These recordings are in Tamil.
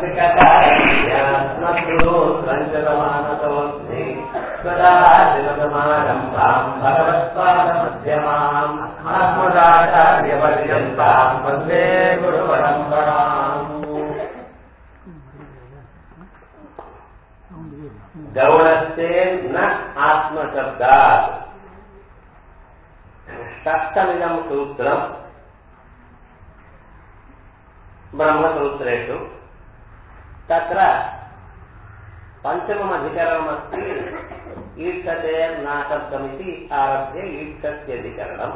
अस्मिककारणीयात्मगुरोत्रञ्चलमानतोऽस्मि सदा शिवसमारम्भाम् भगवत्पादमध्यमाम् आत्मदाचार्यपर्यन्ताम् वन्दे गुरुपरम्पराम् गौणस्ते न आत्मशब्दात् षष्ठमिदं सूत्रम् ब्रह्मसूत्रेषु तत्र पञ्चमम् अधिकरणमस्ति ईक्षते नाशब्दमिति आरभ्य ईक्षत्यधिकरणम्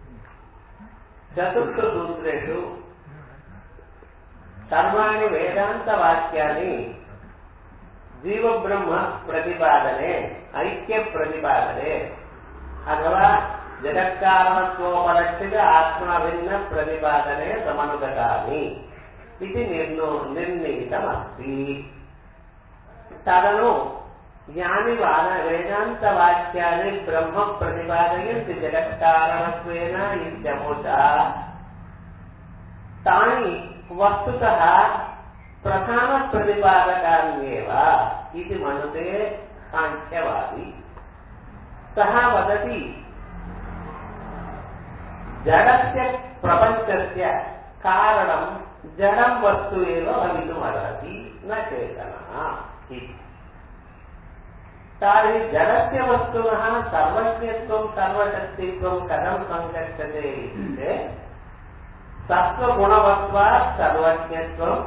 चतुर्थसूत्रेषु सर्वाणि वेदान्तवाक्यानि जीवब्रह्म प्रतिपादने ऐक्यप्रतिपादने अथवा जगत्कारणत्वोपलक्षित आत्मभिन्न प्रतिपादने समनुगतानि इति निर्णो निर्णीतमस्ति तदनु यानि वाद वेदान्तवाक्यानि ब्रह्म प्रतिपादयन्ति जगत्कारणत्वेन इत्यमुचा तानि वस्तुतः प्रधानप्रतिपादकान्येव इति मनुते साङ्ख्यवादी सः वदति जडस्य प्रपञ्चस्य कारणं जडं वस्तु एव भवितुमर्हति न चेतनः इति तर्हि जडस्य वस्तुनः सर्वज्ञत्वं सर्वशक्तित्वं कथं सङ्गच्छते इति चेत् सत्त्वगुणवत्वात् सर्वज्ञत्वं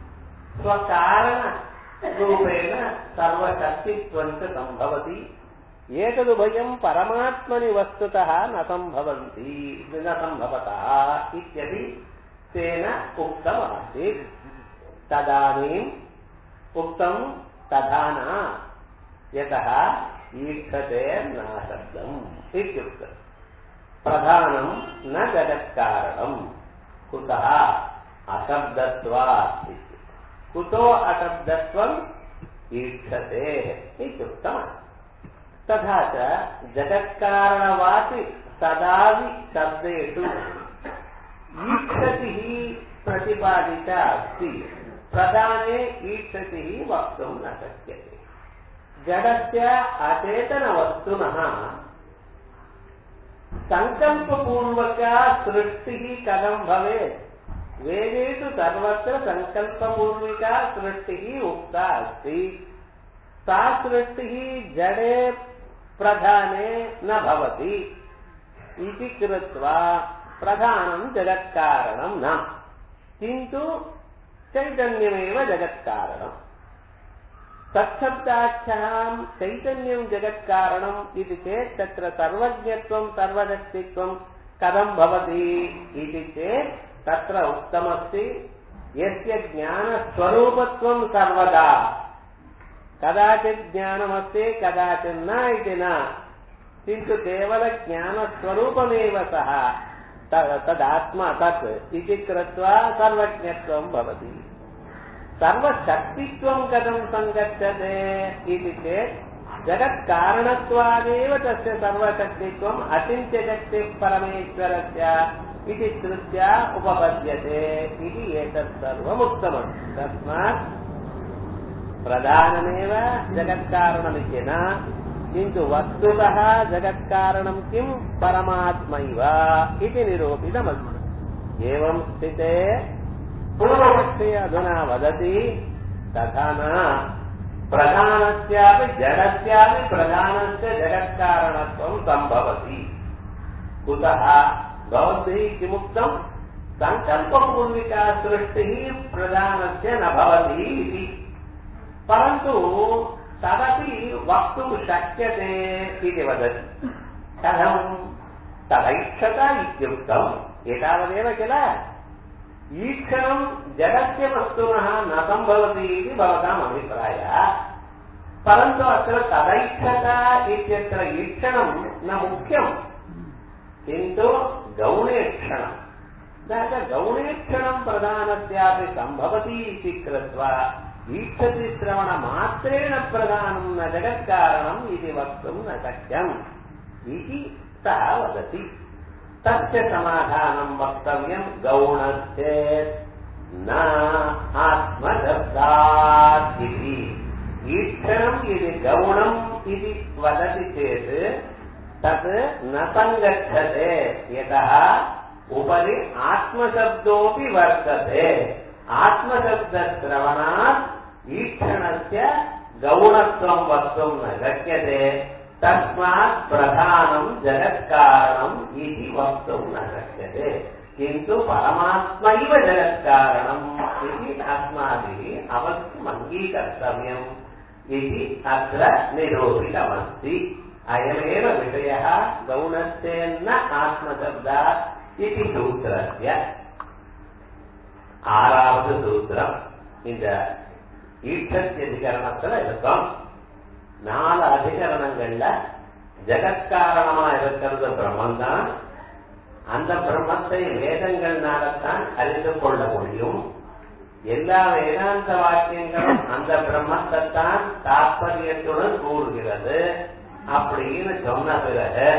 स्वकारणरूपेण सर्वशक्तित्वं च सम्भवति एतदुभयं परमात्मनि वस्तुतः न सम्भवन्ति न सम्भवतः इत्यपि तेन उक्तमासीत् तदानीम् उक्तं तथा न यतः ईक्षते नाशब्दम् इत्युक्तम् प्रधानं न जगत्कारणम् कुतः अशब्दत्वात् कुतो अशब्दत्वम् ईक्षते इत्युक्तमस्ति तथा च जगत्कारणवाति सदावि शब्देषु ईक्षतिः प्रतिपादिता अस्ति प्रधाने ईक्षतिः वक्तुं न शक्यते जडस्य अचेतनवस्तुनः सङ्कल्पपूर्वका सृष्टिः कथं भवेत् वेदेषु सर्वत्र सङ्कल्पपूर्विका सृष्टिः उक्ता अस्ति सा सृष्टिः जडे प्रधाने न भवति इति कृत्वा प्रधानं जगत्कारणं न किन्तु चैतन्यमेव जगत्कारणम् तत्शब्दाख्यां चैतन्यं जगत्कारणम् इति चेत् तत्र सर्वज्ञत्वं सर्वशक्तित्वं कथं भवति इति चेत् तत्र उक्तमस्ति यस्य ज्ञानस्वरूपत्वं सर्वदा कदाचित् ज्ञानमस्ति कदाचित् न इति न किन्तु केवलज्ञानस्वरूपमेव सः तदात्मा तत् इति कृत्वा सर्वज्ञत्वं भवति सर्वशक्तित्वं कथं सङ्गच्छते इति चेत् जगत्कारणत्वादेव तस्य सर्वशक्तित्वम् अचिन्त्यशक्तिः परमेश्वरस्य इति श्रुत्या उपपद्यते इति एतत् सर्वमुक्तमस्ति तस्मात् प्रधानमेव जगत्कारणमिति न किन्तु वस्तुतः जगत्कारणं किं परमात्मैव इति निरूपितमस्ति एवं स्थिते पूर्वपक्षे अधुना वदति तथा न प्रधानस्यापि जडस्यापि प्रधानस्य जगत्कारणत्वं सम्भवति कुतः भवद्भिः किमुक्तं सङ्कल्पपूर्विका सृष्टिः प्रधानस्य न भवति इति परन्तु तदपि वक्तुं शक्यते इति वदति कथं तदैक्षत इत्युक्तम् एतावदेव किल ईक्षणं जगस्य वस्तुनः न सम्भवति इति भवताम् अभिप्रायः परन्तु अत्र तदैक्षत इत्यत्र ईक्षणं न मुख्यम् किन्तु गौणेक्षणम् अतः गौणेक्षणं प्रधानस्यापि सम्भवति इति कृत्वा ईक्षति श्रवणमात्रेण प्रधानं न जगत्कारणम् इति वक्तुं न शक्यम् इति सः वदति तस्य समाधानं वक्तव्यं गौणश्चेत् न आत्मशब्दा इति वदति चेत् तत् न सङ्गच्छते यतः उपरि आत्मशब्दोऽपि वर्तते आत्मशब्दश्रवणात् ईक्षणस्य गौणत्वं वक्तुं न शक्यते तस्मात् प्रधानं जगत्कारणम् इति वक्तुं न शक्यते किन्तु परमात्मैव जगत्कारणम् इति अस्माभिः अवश्यम् अङ्गीकर्तव्यम् इति अत्र निरूपितमस्ति अयमेव विषयः गौणस्येन्न आत्मशब्दात् इति सूत्रस्य ஆறாவது சூத்திரம் இந்த ஈட்டத்தி அதிகரணத்துல இருக்கும் நாலு அதிகரணங்கள்ல ஜெகத்காரணமா இருக்கிறது பிரம்மன் தான் அந்த பிரம்மத்தை வேதங்கள்னால்தான் அறிந்து கொள்ள முடியும் எல்லா வேதாந்த வாக்கியங்களும் அந்த பிரம்மத்தை தான் தாற்பயத்துடன் கூறுகிறது அப்படின்னு சொன்ன பிறகு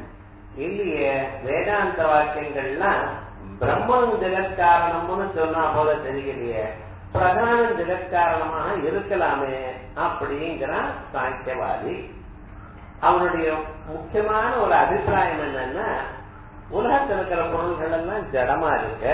இல்லையே வேதாந்த வாக்கியங்கள்லாம் பிரம்மன் ஜெகத்காரணம்னு சொன்னா போல தெரியலையே பிரதான ஜெகத்காரணமாக இருக்கலாமே அப்படிங்கிறான் சாங்கியவாதி அவனுடைய முக்கியமான ஒரு அபிப்பிராயம் என்னன்னா உலகத்தில் இருக்கிற பொருள்கள் எல்லாம் ஜடமா இருக்கு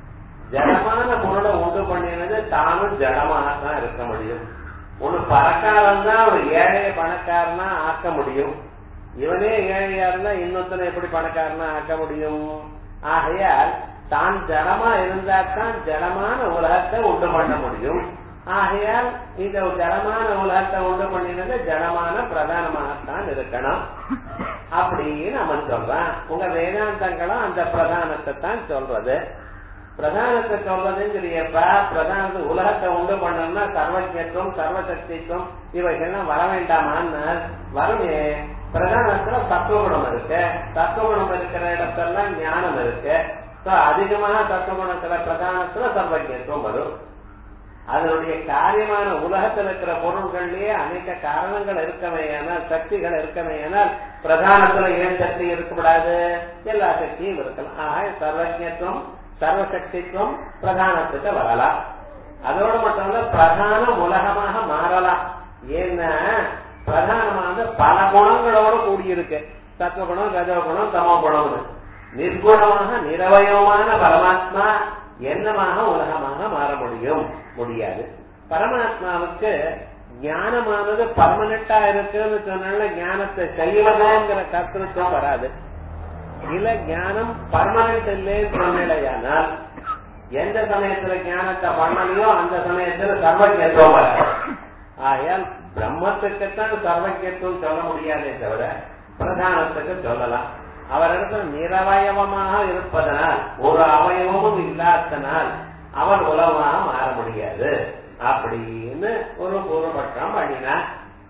ஜடமான பொருளை உண்டு பண்ணினது தானும் ஜடமாகத்தான் இருக்க முடியும் ஒண்ணு பணக்காரன் தான் ஒரு ஏழைய பணக்காரனா ஆக்க முடியும் இவனே ஏழையா இருந்தா இன்னொருத்தனை எப்படி பணக்காரனா ஆக்க முடியும் ஆகையால் தான் ஜடமா இருந்தா தான் ஜடமான உலகத்தை உண்டு பண்ண முடியும் ஆகையால் இந்த ஜடமான உலகத்தை உண்டு பண்ணினது ஜடமான பிரதானமாகத்தான் இருக்கணும் அப்படின்னு அவன் சொல்றான் உங்க வேதாந்தங்களும் அந்த பிரதானத்தை தான் சொல்றது பிரதானத்தை சொல்றதுங்கிறப்ப பிரதானத்து உலகத்தை உண்டு பண்ணணும்னா சர்வஜத்துவம் சர்வசக்தித்துவம் இவைகள்லாம் வர வேண்டாமான்னு வருமே பிரதானத்துல தத்துவகுணம் இருக்கு தத்துவகுணம் இருக்கிற இடத்தெல்லாம் ஞானம் இருக்கு அதிகமாக தத்துவகுணத்துல பிரதானத்துல சர்வஜத்துவம் வரும் அதனுடைய காரியமான உலகத்தில் இருக்கிற பொருள்கள்லயே அநேக காரணங்கள் இருக்கமையானால் சக்திகள் இருக்கமையானால் பிரதானத்துல ஏன் சக்தி இருக்கக்கூடாது எல்லா சக்தியும் இருக்கலாம் ஆக சர்வஜத்துவம் சர்வசக்தித்துவம் பிரதானத்துக்கு வரலாம் அதோட மட்டும் இல்ல பிரதான உலகமாக மாறலாம் ஏன்னா பிரதானமான பல குணங்களோட கூடியிருக்கு சத்துவகுணம் ரஜகுணம் தமோ குணம்னு நிர்குணமாக நிரவயமான பரமாத்மா என்னமாக உலகமாக மாற முடியும் முடியாது பரமாத்மாவுக்கு ஞானமானது பர்மனண்டா இருக்குன்னு சொன்னால ஞானத்தை செய்வதுங்கிற கருத்துவம் வராது இல்ல ஞானம் பர்மனன்ட் இல்லைன்னு சொன்னால் எந்த சமயத்துல ஞானத்தை பண்ணலையோ அந்த சமயத்துல சர்வஜத்துவம் வராது ஆகையால் பிரம்மத்துக்குத்தான் சர்வஜத்துவம் சொல்ல முடியாதே தவிர பிரதானத்துக்கு சொல்லலாம் அவரிடத்துல நிரவயவமாக இருப்பதனால் ஒரு அவயவமும் இல்லாதனால் அவர் உலகமாக மாற முடியாது அப்படின்னு ஒரு பூர்வபட்சம் பண்ணினார்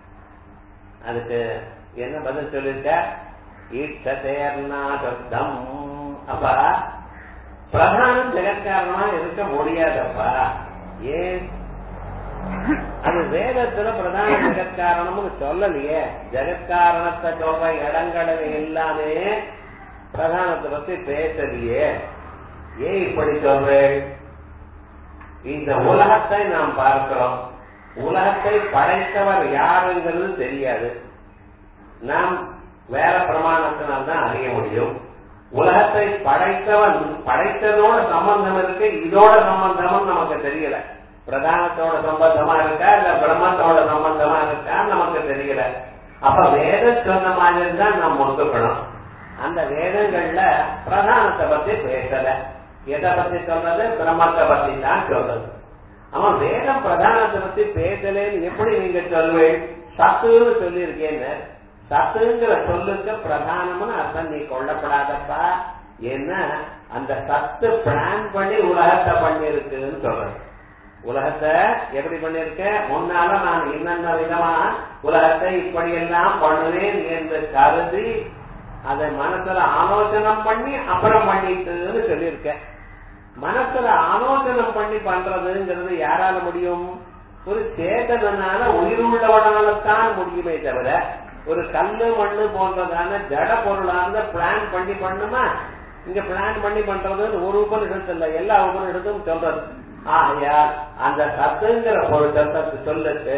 அதுக்கு என்ன பதில் சொல்லிருக்க ஈட்சதேர்னா சப்தம் அப்ப பிரதானம் ஜெகத்காரணமா இருக்க முடியாதப்பா ஏன் அது வேதத்துல பிரதான ஜெகத்காரணம்னு சொல்லலையே ஜெகத்காரணத்தை சொல்ற இடங்களில் எல்லாமே பிரதானத்தை பத்தி பேசலையே ஏன் இப்படி சொல்றேன் இந்த உலகத்தை நாம் பார்க்கிறோம் உலகத்தை படைத்தவர் யாருங்கிறது தெரியாது நாம் வேற பிரமாணத்தினால்தான் அறிய முடியும் உலகத்தை படைத்தவன் படைத்ததோட சம்பந்தம் இருக்கு இதோட சம்பந்தமும் நமக்கு தெரியல பிரதானத்தோட சம்பந்தமா இருக்கா இல்ல பிரம்மத்தோட சம்பந்தமா இருக்கா நமக்கு தெரியல அப்ப வேத சொன்ன மாதிரி தான் நாம் ஒத்துக்கணும் அந்த வேதங்கள்ல பிரதானத்தை பத்தி பேசல எதை பத்தி சொல்றது பிரம்மத்தை பத்தி தான் சொல்றது அவன் வேதம் பிரதானத்தை பத்தி பேசலன்னு எப்படி நீங்க சொல்வேன் சத்துன்னு சொல்லியிருக்கேன்னு சத்துங்கிற சொல்லுக்கு பிரதானம்னு அர்த்தம் நீ கொள்ளப்படாதப்பா ஏன்னா அந்த சத்து பிளான் பண்ணி உலகத்தை பண்ணிருக்குன்னு சொல்றது உலகத்தை எப்படி பண்ணிருக்க முன்னால நான் என்னென்ன விதமா உலகத்தை இப்படி எல்லாம் பண்ணுவேன் என்று கருதி அதை மனசுல ஆலோசனம் பண்ணி அப்புறம் பண்ணிட்டுன்னு சொல்லியிருக்க மனசுல ஆலோசனம் பண்ணி பண்றதுங்கிறது யாரால முடியும் ஒரு சேதனால உயிருள்ளவனால்தான் முடியுமே தவிர ஒரு கல்லு மண்ணு போன்றதான ஜட பொருளான பிளான் பண்ணி பண்ணுமா இங்க பிளான் பண்ணி பண்றது ஒரு உபனிஷத்து இல்ல எல்லா உபனிஷத்தும் சொல்றது ஆகையா அந்த சத்துங்கிற ஒரு சத்தத்தை சொல்லுக்கு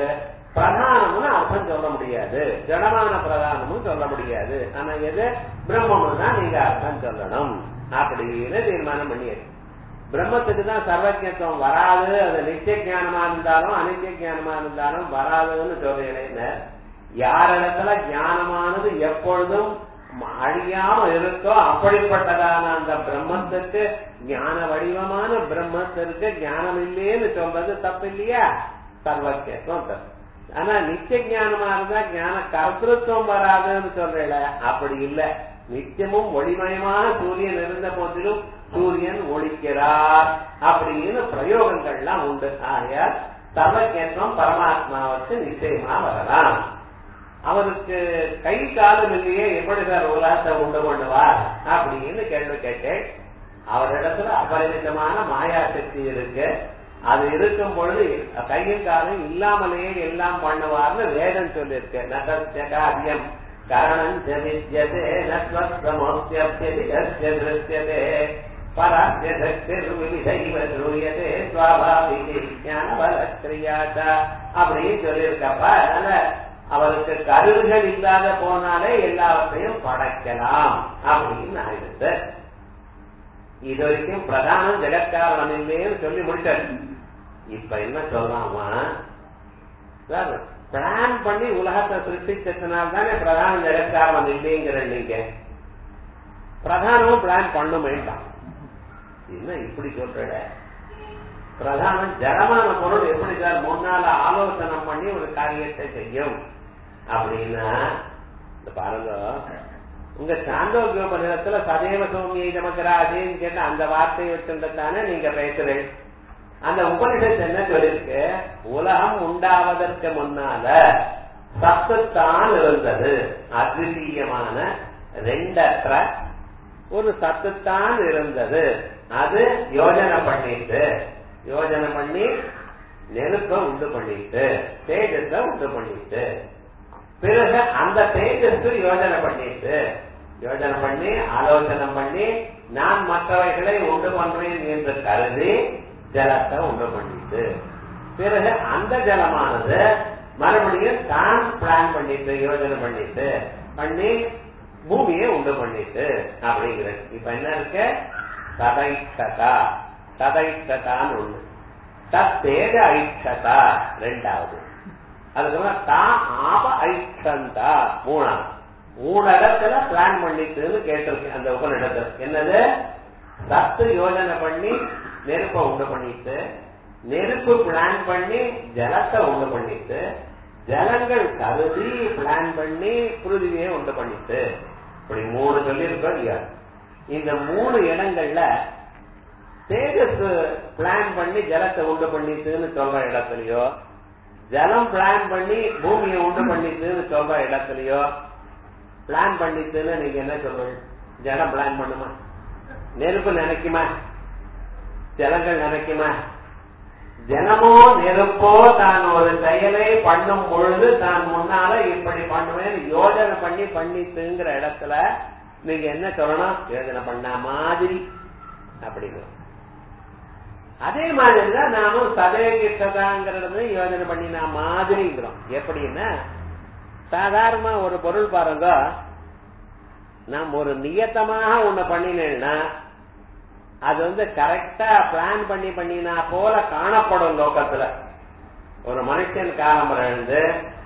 பிரதானம்னு அர்த்தம் சொல்ல முடியாது ஜடமான பிரதானமும் சொல்ல முடியாது ஆனா எது பிரம்மம்னு தான் நீங்க அர்த்தம் சொல்லணும் அப்படின்னு தீர்மானம் பண்ணியாச்சு பிரம்மத்துக்கு தான் சர்வஜத்துவம் வராது அது நித்திய ஞானமா இருந்தாலும் அனித்திய ஞானமா இருந்தாலும் வராதுன்னு சொல்றேன் யாரிடத்துல ஞானமானது எப்பொழுதும் அழியாம இருக்கோ அப்படிப்பட்டதான அந்த பிரம்மத்துக்கு ஞான வடிவமான பிரம்மத்திற்கு ஞானம் இல்லையேன்னு சொல்றது தப்பு இல்லையா சர்வஜத்துவம் தப்பு ஆனா நித்திய ஞானமா இருந்தா ஞான கர்த்தத்துவம் வராதுன்னு சொல்றேன் அப்படி இல்ல நித்தியமும் ஒளிமயமான சூரியன் இருந்த போதிலும் சூரியன் ஒழிக்கிறார் அப்படின்னு பிரயோகங்கள்லாம் உண்டு ஆகையால் சர்வஜத்துவம் பரமாத்மாவுக்கு நிச்சயமா வரலாம் அவருக்கு கை காலம் இல்லையே எப்படி சார் உலகத்தை உண்டு பண்ணுவார் அப்படின்னு கேள்வி கேட்டேன் அவரிடத்துல அபரிமிதமான மாயா சக்தி இருக்கு அது இருக்கும் பொழுது கையும் காலம் இல்லாமலேயே எல்லாம் பண்ணுவார்னு வேதம் சொல்லியிருக்கு நகர்த்தியம் கரணம் வித்யதே நஸ்வஸ்தமோத்தியபியதிகஸ்ய பராத்திய சக்திர்விவிதைவ ஸ்ரூயதே சுவாபாவிகி ஞானபலக்கிரியாச்ச அப்படின்னு சொல்லியிருக்கப்ப அதனால அவருக்கு கருவிகள் இல்லாத போனாலே எல்லாவற்றையும் படைக்கலாம் அப்படின்னு ஆயிடுச்சு இது வரைக்கும் பிரதானம் ஜெகத்காரணம் இல்லைன்னு சொல்லி முடிச்சாரு இப்ப என்ன சொல்லலாமா சார் பிளான் பண்ணி உலகத்தை சிருஷ்டிச்சதுனால தானே பிரதான ஜெகத்காரணம் இல்லைங்கிற நீங்க பிரதானமும் பிளான் பண்ண வேண்டாம் என்ன இப்படி சொல்ற பிரதானம் ஜடமான பொருள் எப்படி சார் முன்னால ஆலோசனை பண்ணி ஒரு காரியத்தை செய்யும் அப்படின்னா பாருங்க உங்க சாந்தோக்கியோபநிலத்துல சதேவ சௌமியை நமக்கராஜின்னு கேட்ட அந்த வார்த்தையை வச்சுட்டானே நீங்க பேசுறேன் அந்த உபனிஷத்து என்ன சொல்லிருக்கு உலகம் உண்டாவதற்கு முன்னால சத்துத்தான் இருந்தது அத்விதீயமான ரெண்டற்ற ஒரு சத்துத்தான் இருந்தது அது யோஜனை பண்ணிட்டு யோஜனை பண்ணி நெருப்ப உண்டு பண்ணிட்டு தேஜஸ உண்டு பண்ணிட்டு பிறகு அந்த தேஜஸ்க்கு யோஜனை பண்ணிட்டு யோஜனை பண்ணி ஆலோசனை பண்ணி நான் மற்றவைகளை உண்டு பண்றேன் என்று கருதி ஜலத்தை உண்டு பண்ணிட்டு பிறகு அந்த ஜலமானது மறுபடியும் தான் பிளான் பண்ணிட்டு யோஜனை பண்ணிட்டு பண்ணி பூமியை உண்டு பண்ணிட்டு அப்படிங்கிற இப்ப என்ன இருக்கு சதைத்ததா சதைத்ததான்னு ஒண்ணு தத்தேஜ ஐட்சதா ரெண்டாவது அதுக்கப்புறம் தா ஆப ஐட்சந்தா மூணாவது மூணு இடத்துல பிளான் பண்ணிட்டுன்னு கேட்டிருக்கு அந்த உபநிடத்துல என்னது சத்து யோஜனை பண்ணி நெருப்ப உண்டு பண்ணிட்டு நெருப்பு பிளான் பண்ணி ஜலத்தை உண்டு பண்ணிட்டு ஜலங்கள் கருதி பிளான் பண்ணி புருதியை உண்டு பண்ணிட்டு இப்படி மூணு சொல்லியிருக்கோம் இல்லையா இந்த மூணு இடங்கள்ல தேஜஸ் பிளான் பண்ணி ஜலத்தை உண்டு பண்ணிட்டுன்னு சொல்ற இடத்துலயோ ஜலம் பிளான் பண்ணி பூமியை உண்டு பண்ணிட்டுன்னு சொல்ற இடத்துலயோ பிளான் பண்ணிட்டுன்னு நீங்க என்ன சொல்றீங்க ஜலம் பிளான் பண்ணுமா நெருப்பு நினைக்குமா ஜலங்கள் நினைக்குமா ஜனமோ நெருப்போ தான் ஒரு செயலை பண்ணும் பொழுது தான் முன்னால இப்படி பண்ணுவேன் யோஜனை பண்ணி பண்ணிட்டுங்கிற இடத்துல நீங்க என்ன சொல்லணும் யோஜனை பண்ண மாதிரி அப்படின்னு அதே மாதிரிதான் நாமும் சதயகிட்டதாங்கிறது யோஜனை பண்ணினா மாதிரிங்கிறோம் எப்படின்னா சாதாரணமா ஒரு பொருள் பாருங்க நாம் ஒரு நியத்தமாக ஒண்ணு பண்ணினேன்னா அது வந்து கரெக்டா பிளான் பண்ணி பண்ணினா போல காணப்படும் லோகத்துல ஒரு மனுஷன் காலம்பரம் எழுந்து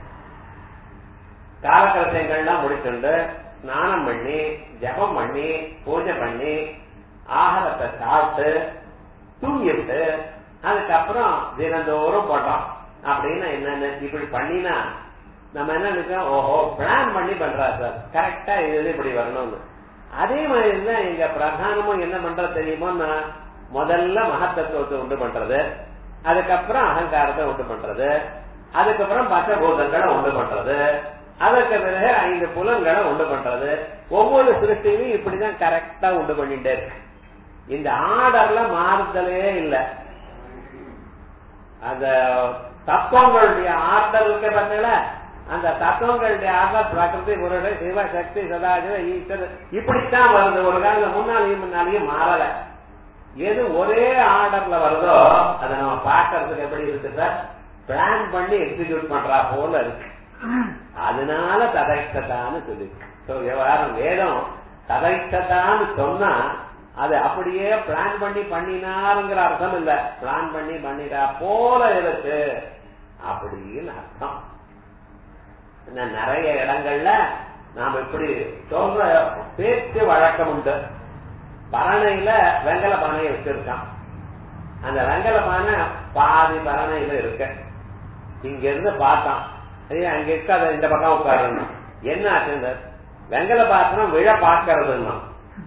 காலக்கரசங்கள்லாம் முடிச்சுண்டு ஸ்நானம் பண்ணி ஜபம் பண்ணி பூஜை பண்ணி ஆகாரத்தை சாப்பிட்டு தூங்கிட்டு அதுக்கப்புறம் தினந்தோறும் பண்றோம் அப்படின்னு என்னன்னு இப்படி பண்ணினா நம்ம என்ன நினைக்கிறோம் ஓஹோ பிளான் பண்ணி பண்றா சார் கரெக்டா இது இப்படி வரணும்னு அதே மாதிரி தான் எங்க பிரதானமும் என்ன பண்றது தெரியுமோன்னா முதல்ல மகத்தத்துவத்தை உண்டு பண்றது அதுக்கப்புறம் அகங்காரத்தை உண்டு பண்றது அதுக்கப்புறம் பஞ்சபூதங்களை உண்டு பண்றது அதற்கு பிறகு ஐந்து புலன்களை உண்டு பண்றது ஒவ்வொரு சிருஷ்டியும் இப்படிதான் கரெக்டா உண்டு பண்ணிட்டே இருக்கு இந்த ஆர்டர்ல மாறுதலே இல்லை அந்த தத்துவங்களுடைய ஆர்டர் இருக்க பார்த்தீங்கள அந்த தத்துவங்களுடைய ஆர்டர் பிரகிருதி முருகை சிவ சக்தி சதாசிவ ஈஸ்வரர் இப்படித்தான் வருது ஒரு காலம் முன்னாலேயும் முன்னாலேயும் மாறல எது ஒரே ஆர்டர்ல வருதோ அதை நம்ம பார்க்கறதுக்கு எப்படி இருக்கு சார் பிளான் பண்ணி எக்ஸிக்யூட் பண்றா போல இருக்கு அதனால ததைக்கதான்னு சொல்லி விவகாரம் வேதம் ததைக்கதான்னு சொன்னா அது அப்படியே பிளான் பண்ணி பண்ணினாருங்கிற அர்த்தம் இல்ல பிளான் பண்ணி பண்ணிடா போல இருக்கு அப்படின்னு அர்த்தம் நிறைய இடங்கள்ல நாம இப்படி சொல்ற பேச்சு வழக்கம் உண்டு பரணையில வெங்கல பானையை வச்சிருக்கான் அந்த வெங்கல பானை பாதி பரணையில இருக்க இங்க இருந்து பார்த்தான் ஐயா அங்க இருக்காத இந்த பக்கம் உட்காரணும் என்ன ஆச்சு வெங்கல பாத்திரம் விழ பாக்கிறதுன்னா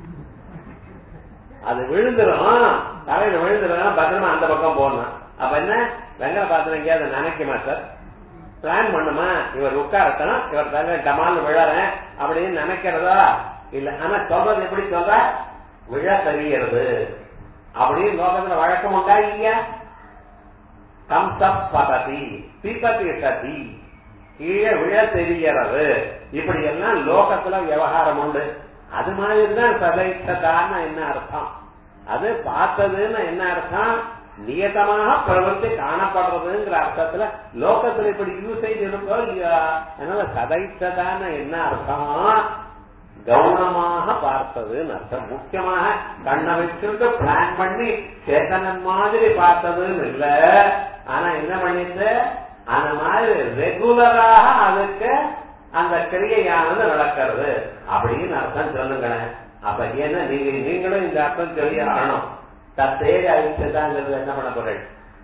அது விழுந்துரும் தலையில விழுந்துரும் பத்திரமா அந்த பக்கம் போடணும் அப்ப என்ன வெங்கல பாத்திரம் எங்கேயாவது நினைக்குமா சார் பிளான் பண்ணுமா இவர் உட்காரத்தனும் இவர் தலை டமால் விழறேன் அப்படின்னு நினைக்கிறதா இல்ல ஆனா சொல்றது எப்படி சொல்ற விழ தெரியறது அப்படின்னு லோகத்துல வழக்கம் உண்டா இல்லையா கம்சப் பததி பிபதி சதி கீழே விழ தெரியறது இப்படி எல்லாம் லோகத்துல விவகாரம் உண்டு அது மாதிரிதான் சதைத்ததான்னு என்ன அர்த்தம் அது பார்த்ததுன்னு என்ன அர்த்தம் நியதமாக பிரவர்த்தி காணப்படுறதுங்கிற அர்த்தத்துல லோகத்துல இப்படி யூசேஜ் இருக்கோ இல்லையா அதனால சதைத்ததான என்ன அர்த்தம் கவனமாக பார்த்ததுன்னு அர்த்தம் முக்கியமாக கண்ணை வச்சுட்டு பிளான் பண்ணி சேத்தனன் மாதிரி பார்த்ததுன்னு இல்ல ஆனா என்ன பண்ணிட்டு அந்த மாதிரி ரெகுலராக அதுக்கு அந்த கிரியையானது நடக்கிறது அப்படின்னு அர்த்தம் சொல்லுங்களேன் அப்ப என்ன நீங்க நீங்களும் இந்த அர்த்தம் சொல்லி ஆகணும் தத்தேக ஐக்கியதாங்கிறது என்ன பண்ண போறேன்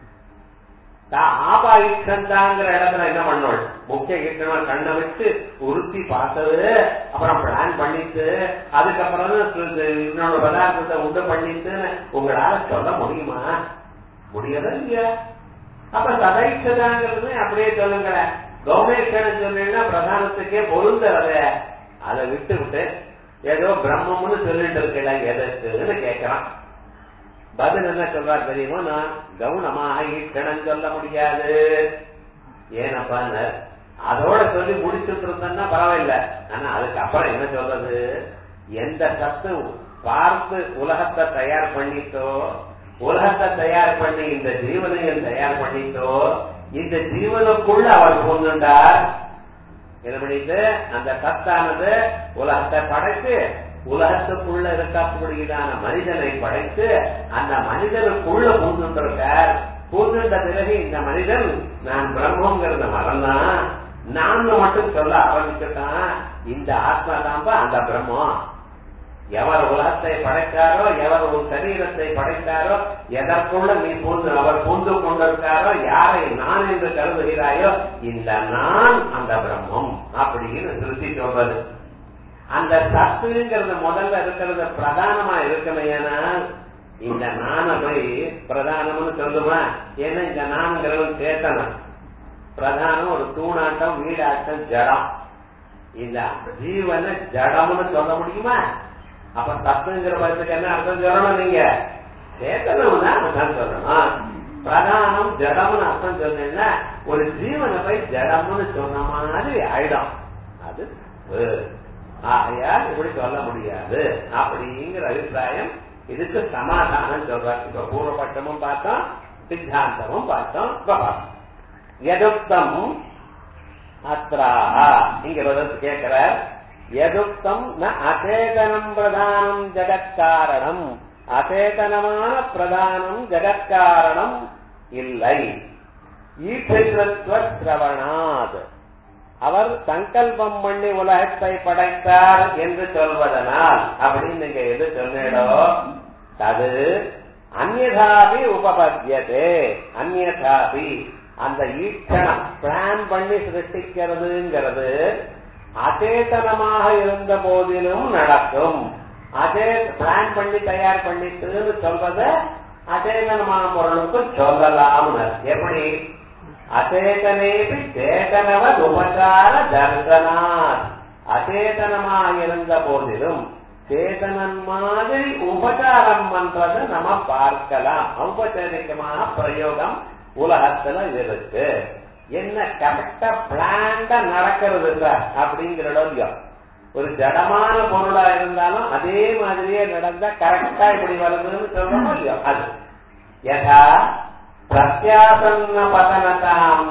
ஆபாயிக்கந்தாங்கிற இடத்துல என்ன பண்ணோம் முக்கிய கீட்டமா கண்ணை வச்சு உறுத்தி பார்த்தது அப்புறம் பிளான் பண்ணிட்டு அதுக்கப்புறம் இன்னொரு பதார்த்தத்தை உண்டு பண்ணிட்டுன்னு உங்களால சொல்ல முடியுமா முடியல இல்லையா அப்ப சதைச்சதாங்கிறது அப்படியே சொல்லுங்களேன் கௌமேஷன் சொன்னீங்கன்னா பிரதானத்துக்கே பொருந்தத அதை விட்டு விட்டு ஏதோ பிரம்மம்னு சொல்லிட்டு இருக்கல எதற்குன்னு கேட்கிறான் பதில் என்ன சொல்றார் தெரியுமா நான் கவுனமாக ஈட்டணும் சொல்ல முடியாது ஏனப்பா அதோட சொல்லி முடிச்சுட்டு இருந்தேன்னா பரவாயில்ல ஆனா அதுக்கப்புறம் என்ன சொல்றது எந்த சத்து பார்த்து உலகத்தை தயார் பண்ணிட்டோ உலகத்தை தயார் பண்ணி இந்த ஜீவனையும் தயார் பண்ணிட்டோ இந்த ஜீவனுக்குள்ள அவர் கொண்டுண்டார் என்ன பண்ணிட்டு அந்த சத்தானது உலகத்தை படைத்து உலகத்துக்குள்ள இருக்கக்கூடியதான மனிதனை படைத்து அந்த மனிதனுக்குள்ள பூந்துருக்கார் பூந்துட்ட பிறகு இந்த மனிதன் நான் பிரம்மங்கிறத மறந்தான் நான் மட்டும் சொல்ல ஆரம்பிச்சுட்டான் இந்த ஆத்மா தான்பா அந்த பிரம்மம் எவர் உலகத்தை படைத்தாரோ எவர் உன் சரீரத்தை படைத்தாரோ எதற்குள்ள நீ பூந்து அவர் பூந்து கொண்டிருக்காரோ யாரை நான் என்று கருதுகிறாயோ இந்த நான் அந்த பிரம்மம் அப்படின்னு திருத்தி சொல்றது அந்த சத்துங்கிறது முதல்ல இருக்கிறது பிரதானமா இருக்கலையானா இந்த நான போய் பிரதானம்னு சொல்லுமா ஏன்னா இந்த நான்கிறது சேத்தனம் பிரதானம் ஒரு தூணாட்டம் வீடாட்டம் ஜடம் இந்த ஜீவனை ஜடம்னு சொல்ல முடியுமா அப்ப சத்துங்கிற பதத்துக்கு என்ன அர்த்தம் சொல்லணும் நீங்க சேத்தனம் தான் அர்த்தம் சொல்லணும் பிரதானம் ஜடம்னு அர்த்தம் சொன்னீங்கன்னா ஒரு ஜீவனை போய் ஜடம்னு சொன்ன மாதிரி ஆயிடும் அது ஆகையால் இப்படி சொல்ல முடியாது அப்படிங்கிற அபிப்பிராயம் இதுக்கு சமாதானம் சொல்றாங்க இப்ப பூர்வபட்சமும் பார்த்தோம் சித்தாந்தமும் பார்த்தோம் இப்ப பார்த்தோம் எதுக்தம் அத்ராஹா இங்க வந்து கேட்கிறார் எதுக்தம் ந அசேதனம் பிரதானம் ஜெகத்காரணம் அசேதனமான பிரதானம் ஜெகத்காரணம் இல்லை ஈட்டிருத்வ சிரவணாத் அவர் சங்கல்பம் பண்ணி உலகத்தை படைத்தார் என்று சொல்வதனால் அப்படின்னு நீங்க எது சொன்னீடோ அது அந்நதாபி உபபத்தியதே அந்நதாபி அந்த ஈட்டணம் பிளான் பண்ணி சிருஷ்டிக்கிறதுங்கிறது அச்சேதனமாக இருந்த போதிலும் நடக்கும் அதே பிளான் பண்ணி தயார் பண்ணிட்டுன்னு சொல்றத அச்சேதனமான பொருளுக்கு சொல்லலாம் எப்படி அச்சேதனேபி சேதனவத் உபசார தர்சனாத் அச்சேதனமாக இருந்த போதிலும் சேதனன் மாதிரி உபசாரம் பண்றத நம்ம பார்க்கலாம் ஔபச்சாரிகமான பிரயோகம் உலகத்துல இருக்கு என்ன கரெக்டா பிளான்டா நடக்கிறது சார் அப்படிங்கிற ஒரு ஜடமான பொருளா இருந்தாலும் அதே மாதிரியே நடந்தா கரெக்டா இப்படி வருதுன்னு சொல்றோம் இல்லையோ அது யதா பிரத்யாசன்ன பதனதாம்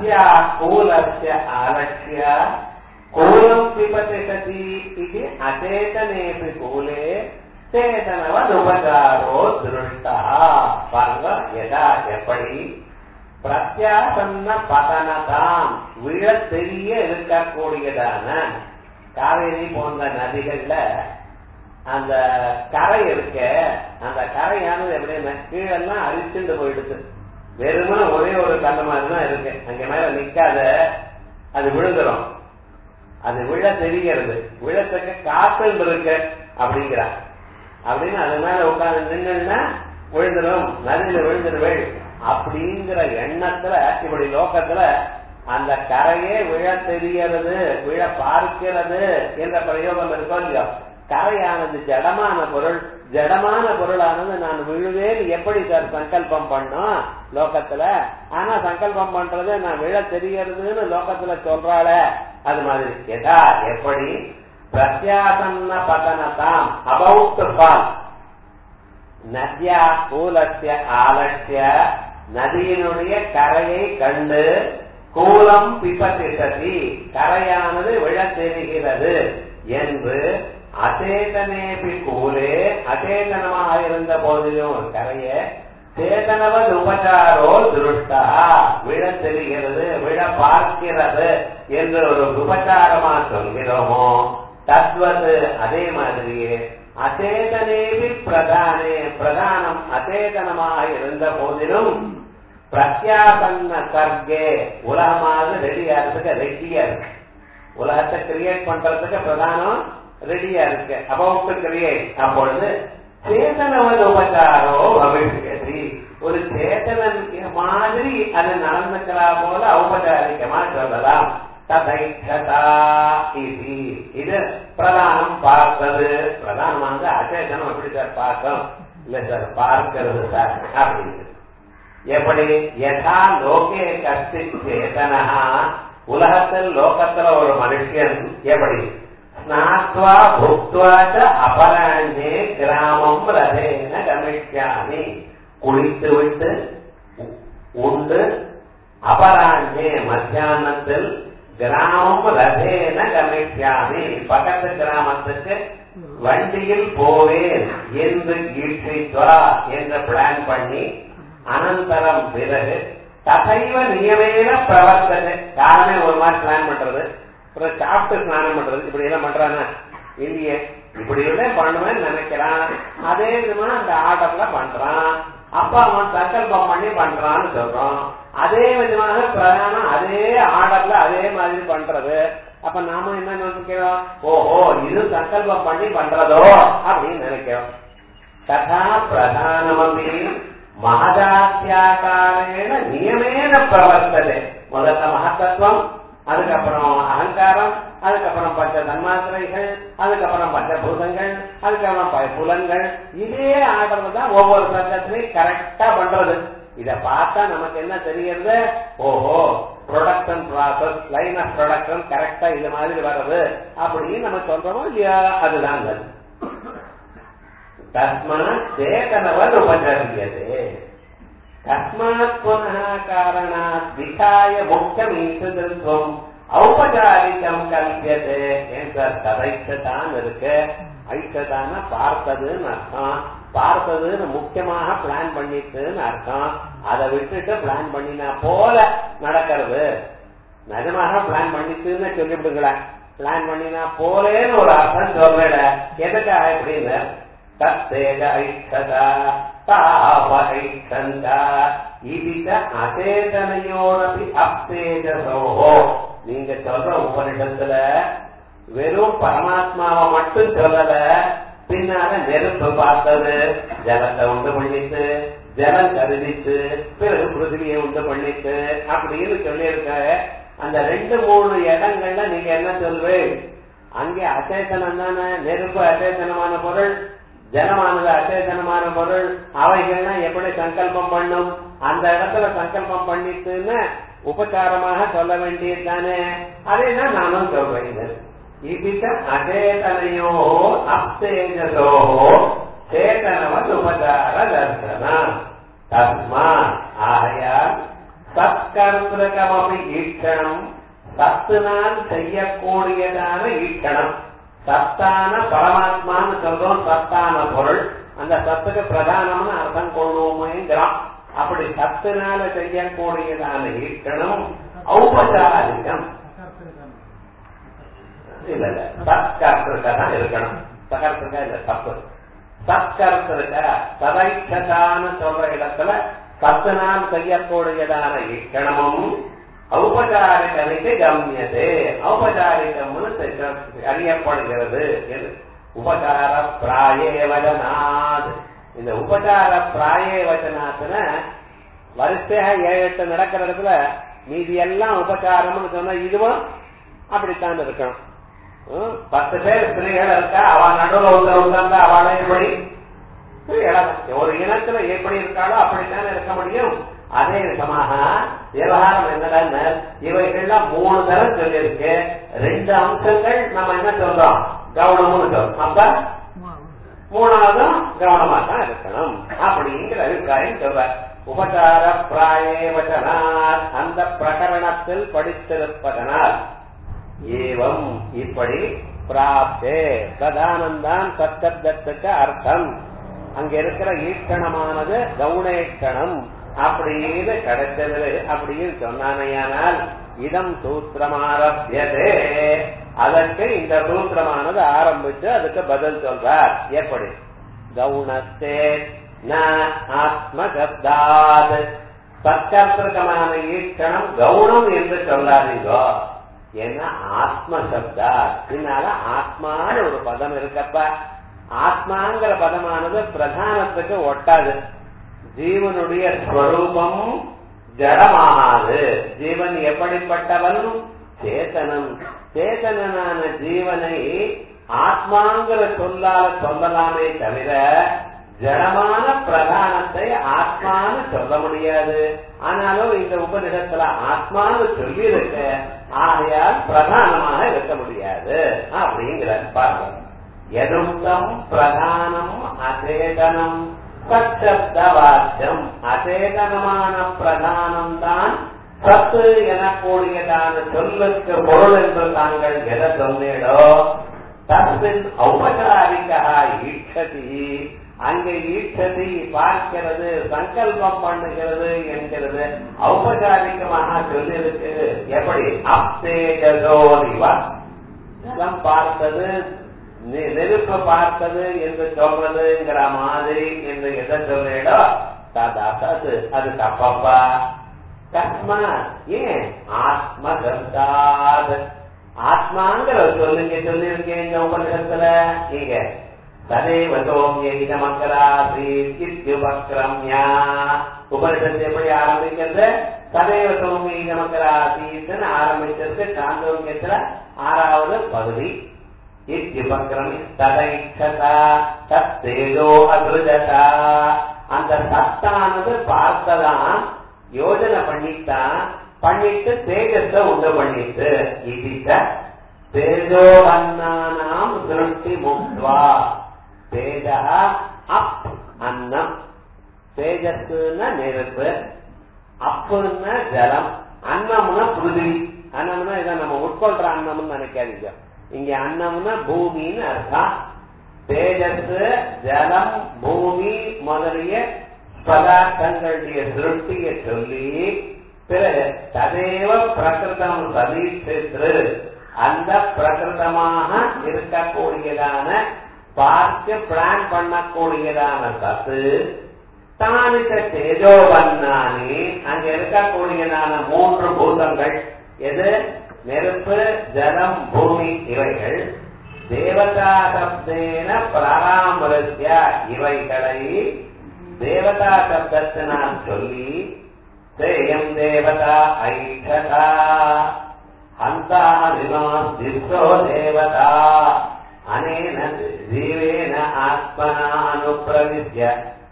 பிரத்யா கூலஸ்ய ஆலட்சிய கூலம் பிபதி சதி இது அச்சேதனேபி கூலே சேதனவன் உபகாரோ திருஷ்டா பாருங்க எதா எப்படி பிரத்யாசன்ன பதனதாம் விழ தெரிய இருக்கக்கூடியதான காவேரி போன்ற நதிகள்ல அந்த கரை இருக்க அந்த கரையானது எப்படின்னா கீழெல்லாம் அரிச்சுண்டு போயிடுது வெறுமனே ஒரே ஒரு கல்ல மாதிரி தான் இருக்கு அங்க மேல நிக்காத அது விழுந்துரும் அது விழ தெரிகிறது விழத்துக்கு காத்து இருக்கு அப்படிங்கிறான் அப்படின்னு அது மேல உட்கார்ந்து நின்னுன்னா விழுந்துடும் நதியில விழுந்துருவேள் அப்படிங்கிற எண்ணத்துல இப்படி லோகத்துல அந்த கரையே விழ தெரியறது விழ பார்க்கிறது என்ற பிரயோகம் இருக்கோ இல்லையோ கரையானது ஜடமான பொருள் ஜடமான பொருளானது நான் விழுவேன் எப்படி சார் சங்கல்பம் பண்ணும் லோகத்துல ஆனா சங்கல்பம் பண்றது நான் விழ தெரியறதுன்னு லோகத்துல சொல்றாள அது மாதிரி எதா எப்படி பிரத்யாசன்ன பதனதாம் அபவுட் ஃபால் நத்யா கூலத்திய ஆலட்சிய நதியினுடைய கரையை கண்டு கூலம் பிபதிசதி கரையானது விழ தெரிகிறது என்று அச்சேதனேபி கூலே அச்சேதனமாக இருந்த போதிலும் ஒரு கரைய சேதனவது உபச்சாரோ திருஷ்டா விழ தெரிகிறது விழ பார்க்கிறது என்று ஒரு உபச்சாரமா சொல்கிறோமோ தத்வது அதே மாதிரியே அச்சேதனேபி பிரதானே பிரதானம் அச்சேதனமாக இருந்த போதிலும் பிரத்யாசன்ன சர்க்கே உலகமாக ரெடியாகிறதுக்கு ரெடியா இருக்கு உலகத்தை கிரியேட் பண்றதுக்கு பிரதானம் ரெடியா இருக்கு அபவுட் கிரியேட் அப்பொழுது சேதனவது உபச்சாரோ பவிஷ்யதி ஒரு சேதனன் மாதிரி அது நடந்துக்கிறா போல ஔபச்சாரிகமா சொல்லலாம் ததைச்சதா இது இது பிரதானம் பார்த்தது பிரதானமாக அச்சேதனம் எப்படி சார் பார்த்தோம் இல்ல சார் பார்க்கிறது சார் அப்படின்னு எப்படி யதா லோகே கஷ்டி சேதனா உலகத்தில் லோகத்துல ஒரு மனுஷன் எப்படி ஸ்நாத்வா புக்துவா அபராண்டே கிராமம் ரதேன கமிஷ்யாமி குளித்து விட்டு உண்டு அபராண்டே மத்தியானத்தில் கிராமம் ரதேன கமிஷ்யாமி பக்கத்து கிராமத்துக்கு வண்டியில் போவேன் என்று ஈட்சித்வா என்று பிளான் பண்ணி அனந்தரம் பிறகு தசைவ நியமேன பிரவர்த்தனை காரணம் ஒரு மாதிரி பிளான் பண்றது அப்புறம் சாப்பிட்டு ஸ்நானம் பண்றது இப்படி எல்லாம் பண்றானா இல்லையே இப்படி எல்லாம் பண்ணுவேன்னு நினைக்கிறான் அதே விதமா அந்த ஆர்டர்ல பண்றான் அப்பா அவன் சங்கல்பம் பண்ணி பண்றான்னு சொல்றோம் அதே விதமாக பிரதானம் அதே ஆர்டர்ல அதே மாதிரி பண்றது அப்ப நாம என்ன நினைக்கிறோம் ஓஹோ இது சங்கல்பம் பண்ணி பண்றதோ அப்படின்னு நினைக்கிறோம் ததா பிரதானமபி மகதாத்தியாகாரேன நியமேன பிரவர்த்தது முதல்ல மகத்தத்துவம் அதுக்கப்புறம் அகங்காரம் அதுக்கப்புறம் பஞ்ச தன்மாத்திரைகள் அதுக்கப்புறம் பஞ்சபூதங்கள் அதுக்கப்புறம் புலன்கள் இதே ஆர்டர்ல தான் ஒவ்வொரு சங்கத்திலையும் கரெக்டா பண்றது இத பார்த்தா நமக்கு என்ன தெரிகிறது ஓஹோ production process line of production கரெக்டா இது மாதிரி வர்றது அப்படின்னு நம்ம சொல்றோமோ இல்லையா அதுதான் அது தஸ்மாத் சேதனவன் உபச்சரியதே தஸ்மாத் புனः காரணாத் விகாய முக்கியமீசுதத்துவம் ஔபச்சாரிக்கம் கல்பியதே என்ற கதைத்தான் இருக்கு ஐட்டதான பார்த்ததுன்னு அர்த்தம் பார்த்ததுன்னு முக்கியமாக பிளான் பண்ணிட்டுன்னு அர்த்தம் அதை விட்டுட்டு பிளான் பண்ணினா போல நடக்கிறது நிஜமாக பிளான் பண்ணிட்டுன்னு சொல்லிவிடுங்களேன் பிளான் பண்ணினா போலேன்னு ஒரு அர்த்தம் சொல்றேன் எதுக்காக எப்படின்னு தத்தேஜ ஐஷதா தாவ ஐஷந்தா இதிக அசேதனையோடபி அப்தேஜசோஹோ நீங்க சொல்ற உபனிஷத்துல வெறும் பரமாத்மாவை மட்டும் சொல்லல பின்னால நெருப்பு பார்த்தது ஜலத்தை உண்டு பண்ணிட்டு ஜலம் கருதிச்சு பிறகு பிருத்திவியை உண்டு பண்ணிட்டு அப்படின்னு சொல்லியிருக்க அந்த ரெண்டு மூணு இடங்கள்ல நீங்க என்ன சொல்வேன் அங்கே அச்சேதனம் தானே நெருப்பு அச்சேதனமான பொருள் ஜனமானது அச்சேதனமான பொருள் அவைகள்லாம் எப்படி சங்கல்பம் பண்ணும் அந்த இடத்துல சங்கல்பம் பண்ணிட்டுன்னு உபச்சாரமாக சொல்ல வேண்டியது தானே அதே தான் நானும் சொல்றேன் இதிக அச்சேதனையோ அப்தேஜசோ சேதனவத் உபச்சார தர்சனம் தஸ்மா ஆகையால் சத்கர்த்தகமபி ஈட்சணம் சத்துனால் செய்யக்கூடியதான ஈட்சணம் சத்தான பரமாத்மான்னு சொல்றோம் சத்தான பொருள் அந்த சத்துக்கு பிரதானம்னு அர்த்தம் கொள்வோமேங்கிறான் அப்படி சத்துனால செய்யக்கூடியதான ஈட்சணம் ஔபச்சாரிகம் இல்ல இல்ல சத்கர்த்தக தான் இருக்கணும் சகர்த்தக இல்ல தப்பு சத்கர்த்தக சதைச்சதான்னு சொல்ற இடத்துல சத்துனால் செய்யக்கூடியதான ஈட்சணமும் ஔபச்சாரிகனுக்கு கம்யது ஔபச்சாரிகம்னு அறியப்படுகிறது உபகார பிராயே வச்சனாத் இந்த உபகார பிராயே வச்சனாத்துல வரிசையாக ஏழு எட்டு நடக்கிற இடத்துல மீதி எல்லாம் உபகாரம்னு சொன்னா இதுவும் அப்படித்தான் இருக்கணும் பத்து பேர் ஸ்திரீகள் இருக்கா அவ நடுவில் உள்ள உட்கார்ந்து அவளை எப்படி ஒரு இனத்துல எப்படி இருக்காளோ அப்படித்தான் இருக்க முடியும் அதே விதமாக விவகாரம் என்னடா இவைகள்லாம் மூணு தரம் சொல்லியிருக்கு ரெண்டு அம்சங்கள் நம்ம என்ன சொல்றோம் கவனம்னு சொல்றோம் அப்ப மூணாவதும் கவனமா தான் இருக்கணும் அப்படிங்கிற அபிப்பிராயம் சொல்ற உபச்சார பிராயே வச்சனால் அந்த பிரகரணத்தில் படித்திருப்பதனால் ஏவம் இப்படி பிராப்தே பிரதானந்தான் சத்தத்துக்கு அர்த்தம் அங்க இருக்கிற ஈக்கணமானது கவுனேக்கணம் அப்படின்னு கிடைச்சது அப்படின்னு சொன்னானையானால் இதம் சூத்திரமாரபியதே அதற்கு இந்த சூத்திரமானது ஆரம்பிச்சு அதுக்கு பதில் சொல்றார் எப்படி கவுனத்தே ந ஆத்ம சப்தாத் சத்கர்த்தகமான ஈக்கணம் கவுனம் என்று சொல்லாதீங்கோ ஏன்னா ஆத்ம சப்தா பின்னால ஆத்மான்னு ஒரு பதம் இருக்கப்ப ஆத்மாங்கிற பதமானது பிரதானத்துக்கு ஒட்டாது ஜீவனுடைய ஸ்வரூபம் ஜடமாகாது ஜீவன் எப்படிப்பட்டவன் சேத்தனம் சேத்தனான ஜீவனை ஆத்மாங்கிற சொல்லால சொல்லலாமே தவிர ஜடமான பிரதானத்தை ஆத்மான்னு சொல்ல முடியாது ஆனாலும் இந்த உபநிடத்துல ஆத்மான்னு சொல்லி இருக்க ஆகையால் பிரதானமாக இருக்க முடியாது அப்படிங்கிற பாருங்க எதுத்தம் பிரதானம் அச்சேதனம் சப்த வாக்கியம் அச்சேதனமான பிரதானம் தான் சத்து எனக்கூடியதான சொல்லுக்கு பொருள் என்று தாங்கள் எதை சொன்னீடோ தஸ்மின் ஔபச்சாரிகா ஈட்சதி அங்கே ஈட்சதி பார்க்கிறது சங்கல்பம் பண்ணுகிறது என்கிறது ஔபச்சாரிகமாக சொல்லியிருக்கு எப்படி அப்தேஜோதிவா ஜலம் பார்த்தது நெருப்பு பார்த்தது என்று சொல்றதுங்கிற மாதிரி என்று எதை சொல்லிடோ தது அது தப்பப்பா கஸ்மா ஏன் ஆத்ம கந்தாத் ஆத்மாங்கிற சொல்லுங்க சொல்லியிருக்கேன் இந்த உபநிஷத்துல நீங்க ததேவ சோமிய மக்கராசீத்யுபக்ரம்யா உபனிஷத்து எப்படி ஆரம்பிக்கிறது ததேவ சோமிய மக்கராசீத்னு ஆரம்பிச்சிருக்கு சாந்தோக்கியத்துல ஆறாவது பகுதி இத்யுபக்ரம் ததைச்சதா தத்தேஜோ அசுஜதா அந்த சத்தானது பார்த்ததான் யோஜனை பண்ணித்தான் பண்ணிட்டு தேஜஸ உண்டு பண்ணிட்டு இதிட்ட தேஜோவன்னானாம் திருஷ்டி முக்வா தேஜா அப் அன்னம் தேஜஸ்னா நெருப்பு அப்புன்னா ஜலம் அன்னம்னா பிருதிவி அன்னம்னா இதை நம்ம உட்கொள்ற அன்னம்னு நினைக்காதீங்க இங்க அன்னம்னா பூமின்னு அர்த்தம் தேஜஸ் ஜலம் பூமி முதலிய பதார்த்தங்களுடைய திருஷ்டியை சொல்லி பிறகு ததேவ பிரகிருதம் சதீட்சித்து அந்த பிரகிருதமாக இருக்கக்கூடியதான பார்த்து பிளான் பண்ணக்கூடியதான சத்து தானித்த தேஜோவன்னானி அங்க இருக்கக்கூடியதான மூன்று பூதங்கள் எது நெருப்பு ஜலம் பூமி இவைகள் தேவதா சப்தேன பராமரிசிய இவைகளை தேவதா சப்தத்தினால் சொல்லி தேயம் தேவதா ஐஷதா ஹந்தா விமாஸ்திஸ்தோ தேவதா அனேன ஜீவேன ஆத்மனா அனுப்பிரவித்ய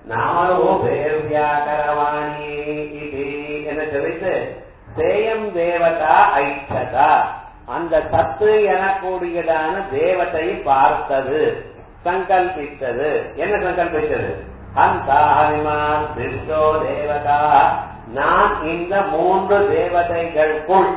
நாமரூபேர்வியாகரவாணி இது என சொல்லிட்டு சேயம் தேவதா ஐஷதா அந்த சத்து எனக்கூடியதான தேவத்தை பார்த்தது சங்கல்பித்தது என்ன சங்கல்பித்தது ஹந்தாஹிமா திருஷ்டோ தேவதா நான் இந்த மூன்று தேவதைகளுக்குள்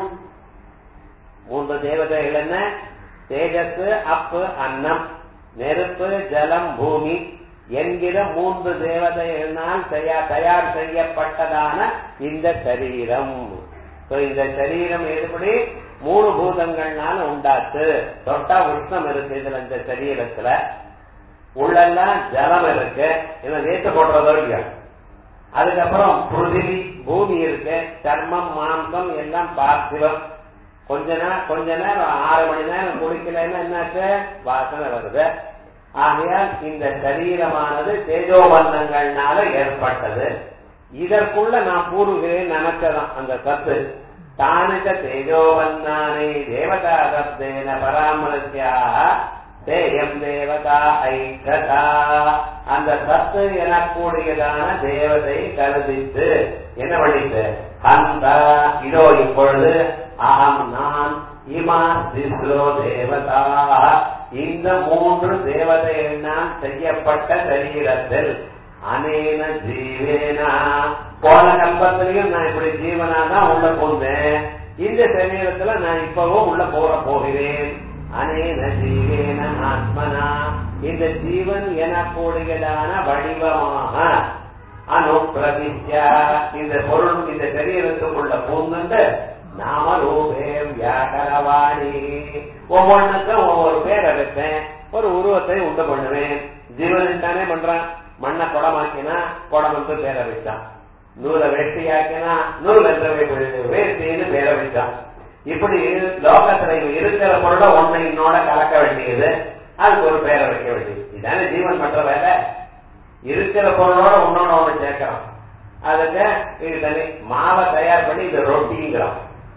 மூன்று தேவதைகள் என்ன தேஜஸ் அப்பு அன்னம் நெருப்பு ஜலம் பூமி என்கிற மூன்று தேவதைகளினால் தயார் செய்யப்பட்டதான இந்த சரீரம் இந்த சரீரம் எப்படி மூணு பூதங்கள்னால உண்டாச்சு தொட்டா உஷ்ணம் இருக்கு இதுல இந்த சரீரத்துல உள்ளெல்லாம் ஜலம் இருக்கு இதை நேற்று போடுறதோ இல்லையா அதுக்கப்புறம் பிருதிவி பூமி இருக்கு சர்மம் மாம்சம் எல்லாம் பார்த்திவம் கொஞ்ச நேரம் கொஞ்ச நேரம் ஆறு மணி நேரம் குளிக்கலன்னா என்னாச்சு வாசனை வருது ஆகையால் இந்த சரீரமானது தேஜோபந்தங்கள்னால ஏற்பட்டது இதற்குள்ள நான் கூறுகிறேன் நினைச்சதான் அந்த சத்து தானிக தேஜோபந்தானே தேவதா சப்தேன பராமரிசியாக தேயம் தேவதா ஐக்கதா அந்த சத்து எனக்கூடியதான தேவதை கருதித்து என்ன பண்ணிட்டு அந்த இதோ இப்பொழுது அகம் நான் இமா திஸ்ரோ தேவதா இந்த மூன்று தேவதைகளினால் செய்யப்பட்ட சரீரத்தில் அனேன ஜீவேனா போன கல்பத்திலையும் நான் இப்படி ஜீவனா தான் உள்ள போந்தேன் இந்த சரீரத்துல நான் இப்பவும் உள்ள போற போகிறேன் அனேன ஜீவேன ஆத்மனா இந்த ஜீவன் எனக்கூடியதான வடிவமாக அனுப்பிரதித்யா இந்த பொருள் இந்த சரீரத்துக்குள்ள பூந்துண்டு நாம ரூபே வியாகரவாணி ஒவ்வொன்றுக்கும் ஒவ்வொரு பேரை வைப்பேன் ஒரு உருவத்தை உண்டு பண்ணுவேன் ஜீவன் தானே பண்றான் மண்ணை குடமாக்கினா குடம் வந்து பேரை வச்சான் நூலை வெட்டியாக்கினா நூல் என்ற வேஷ்டின்னு பேரை வச்சான் இப்படி லோகத்துல இருக்கிற பொருளை ஒன்னை இன்னோட கலக்க வேண்டியது அதுக்கு ஒரு பேரை வைக்க வேண்டியது இதானே ஜீவன் பண்ற வேலை இருக்கிற பொருளோட ஒன்னோட ஒண்ணு சேர்க்கிறோம் அதுக்கு இது தனி மாவை தயார் பண்ணி இது ரொட்டிங்கிறோம்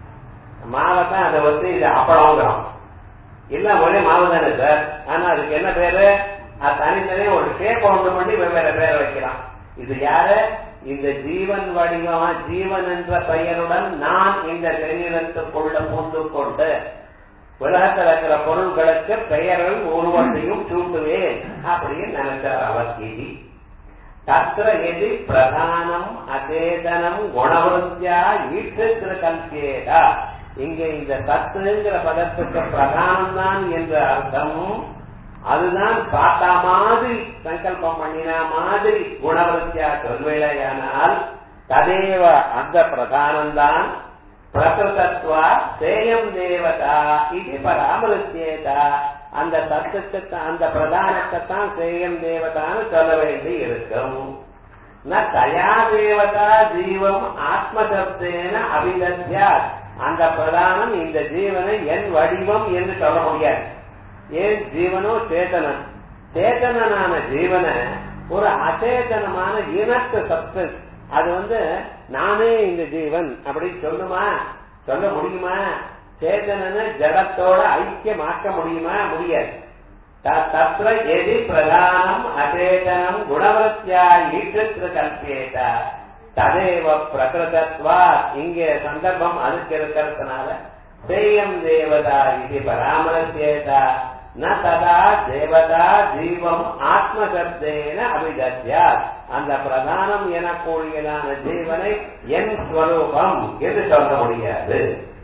மாவை தான் அதை வந்து இது அப்பளம்ங்கிறோம் இல்ல ஒரே மாவு தானே சார் ஆனா அதுக்கு என்ன பேரு அது தனித்தனி ஒரு ஷேப் ஒன்று பண்ணி வெவ்வேறு பேரை வைக்கலாம் இது யாரு இந்த ஜீவன் வடிவமா ஜீவன் என்ற பெயருடன் நான் இந்த சரீரத்துக்குள்ள பூந்து கொண்டு உலகத்தில் இருக்கிற பொருள்களுக்கு பெயர்கள் ஒருவற்றையும் சூட்டுவேன் அப்படின்னு நினைச்சார் அவர் கீதி தத்திர எதி பிரதானம் அச்சேதனம் குணவருத்தியா ஈட்டு கல்பியேதா இங்க இந்த சத்துங்கிற பதத்துக்கு பிரதானம் தான் என்ற அர்த்தம் அதுதான் பார்த்தா மாதிரி சங்கல்பம் பண்ணினா மாதிரி குணவருத்தியா சொல்வேளையானால் ததேவ அந்த பிரதானம்தான் பிரகிருதத்வா சேயம் தேவதா இது பராமரித்தேதா அந்த தத்துக்கு அந்த பிரதானத்தை தான் சேயம் தேவதான்னு சொல்ல வேண்டி இருக்கும் ந தயா தேவதா ஜீவம் ஆத்மசப்தேன அபிதத்யா அந்த பிரதானம் இந்த ஜீவனை என் வடிவம் என்று சொல்ல முடியாது ஏன் ஜீவனோ சேதனன் சேதனனான ஜீவனை ஒரு அச்சேதனமான இனத்து சத்து அது வந்து நானே இந்த ஜீவன் அப்படி சொல்லுமா சொல்ல முடியுமா சேதனனை ஜடத்தோட ஐக்கியமாக்க முடியுமா முடியாது தத்திர எதி பிரதானம் அச்சேதனம் குணவத்தியா ஈட்டு கல்பியேத ததேவ பிரகிருதத்வா இங்கே சந்தர்ப்பம் அதுக்கு இருக்கிறதுனால சேயம் தேவதா இது பராமரசேதா ந ததா தேவதா ஜீவம் ஆத்மசப்தேன அபிதத்யா அந்த பிரதானம் எனக்கூடியதான ஜீவனை என் ஸ்வரூபம் என்று சொல்ல முடியாது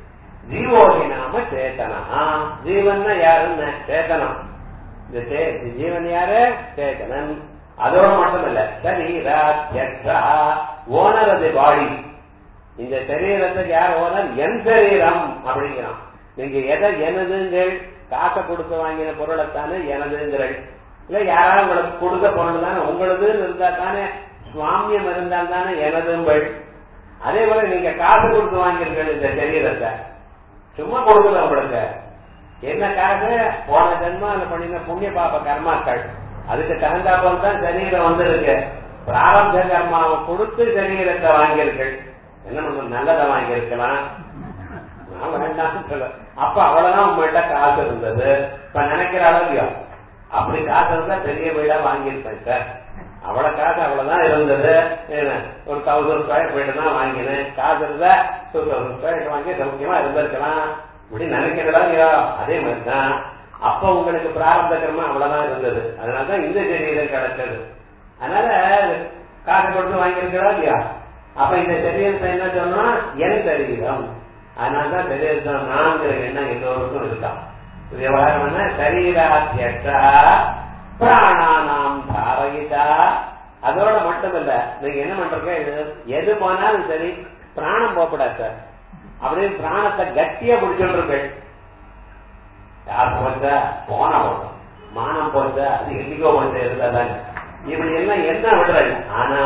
ஜீவோகி நாம சேத்தனா ஜீவன் யாருன்னு சேத்தனம் இந்த ஜீவன் யாரு சேத்தனன் அதோட மட்டும் இல்ல சரீரா ஓனர் அது பாடி இந்த சரீரத்துக்கு யார் ஓனர் என் சரீரம் அப்படிங்கிறான் நீங்க எதை எனதுங்கள் காசை கொடுத்து வாங்கின பொருளைத்தானே எனதுங்கள் இல்ல யாராவது உங்களுக்கு கொடுத்த பொருள் தானே உங்களது இருந்தா தானே சுவாமியம் இருந்தால் தானே எனதுங்கள் அதே போல நீங்க காசு கொடுத்து வாங்கியிருக்கீங்க இந்த சரீரத்தை சும்மா கொடுக்கல உங்களுக்கு என்ன காசு போன ஜென்மால பண்ணின புண்ணிய பாப கர்மாக்கள் அதுக்கு தகுந்தாப்பல் தான் சரீரம் வந்திருக்கு பிராரப்த கர்மாவை கொடுத்து சரீரத்தை வாங்கியிருக்கள் என்ன பண்ண நல்லதை வாங்கியிருக்கலாம் நான் வேண்டாம் சொல்ல அப்ப அவ்வளவுதான் உங்கள்கிட்ட காசு இருந்தது இப்ப நினைக்கிற அளவுலையோ அப்படி காசு இருந்தா பெரிய வீடா வாங்கியிருப்பேன் சார் அவ்வளவு காசு அவ்வளவுதான் இருந்தது ஒரு தௌசண்ட் ஸ்கொயர் ஃபீட் தான் வாங்கினேன் காசு இருந்தா டூ தௌசண்ட் ஸ்கொயர் வாங்கி சௌக்கியமா இருந்திருக்கலாம் இப்படி நினைக்கிறதா இல்லையோ அதே மாதிரி தான் அப்ப உங்களுக்கு பிராரப்த கர்மா அவ்வளவுதான் இருந்தது அதனாலதான் இந்த சரீரம் கிடைச்சது அதனால காசு கொடுத்து வாங்கியிருக்கிறா இல்லையா அப்ப இந்த சரீரத்தை என்ன சொன்னோம் என் சரீரம் அதனாலதான் சரீரத்தை நான்கிற எண்ணம் எல்லோருக்கும் இருக்கான் விவகாரம் என்ன சரீராத்தியட்சா பிராணானாம் தாரயிதா அதோட மட்டும் இல்ல நீங்க என்ன பண்றீங்க இது- எது போனாலும் சரி பிராணம் போகக்கூடாது சார் அப்படியே பிராணத்தை கட்டியா பிடிச்சிட்டு இருக்கு யார் போச்சா போனா போட்டோம் மானம் போச்சா அது என்னைக்கோ போச்சு இருந்தாதாங்க இப்படி எல்லாம் என்ன விடுறாங்க ஆனா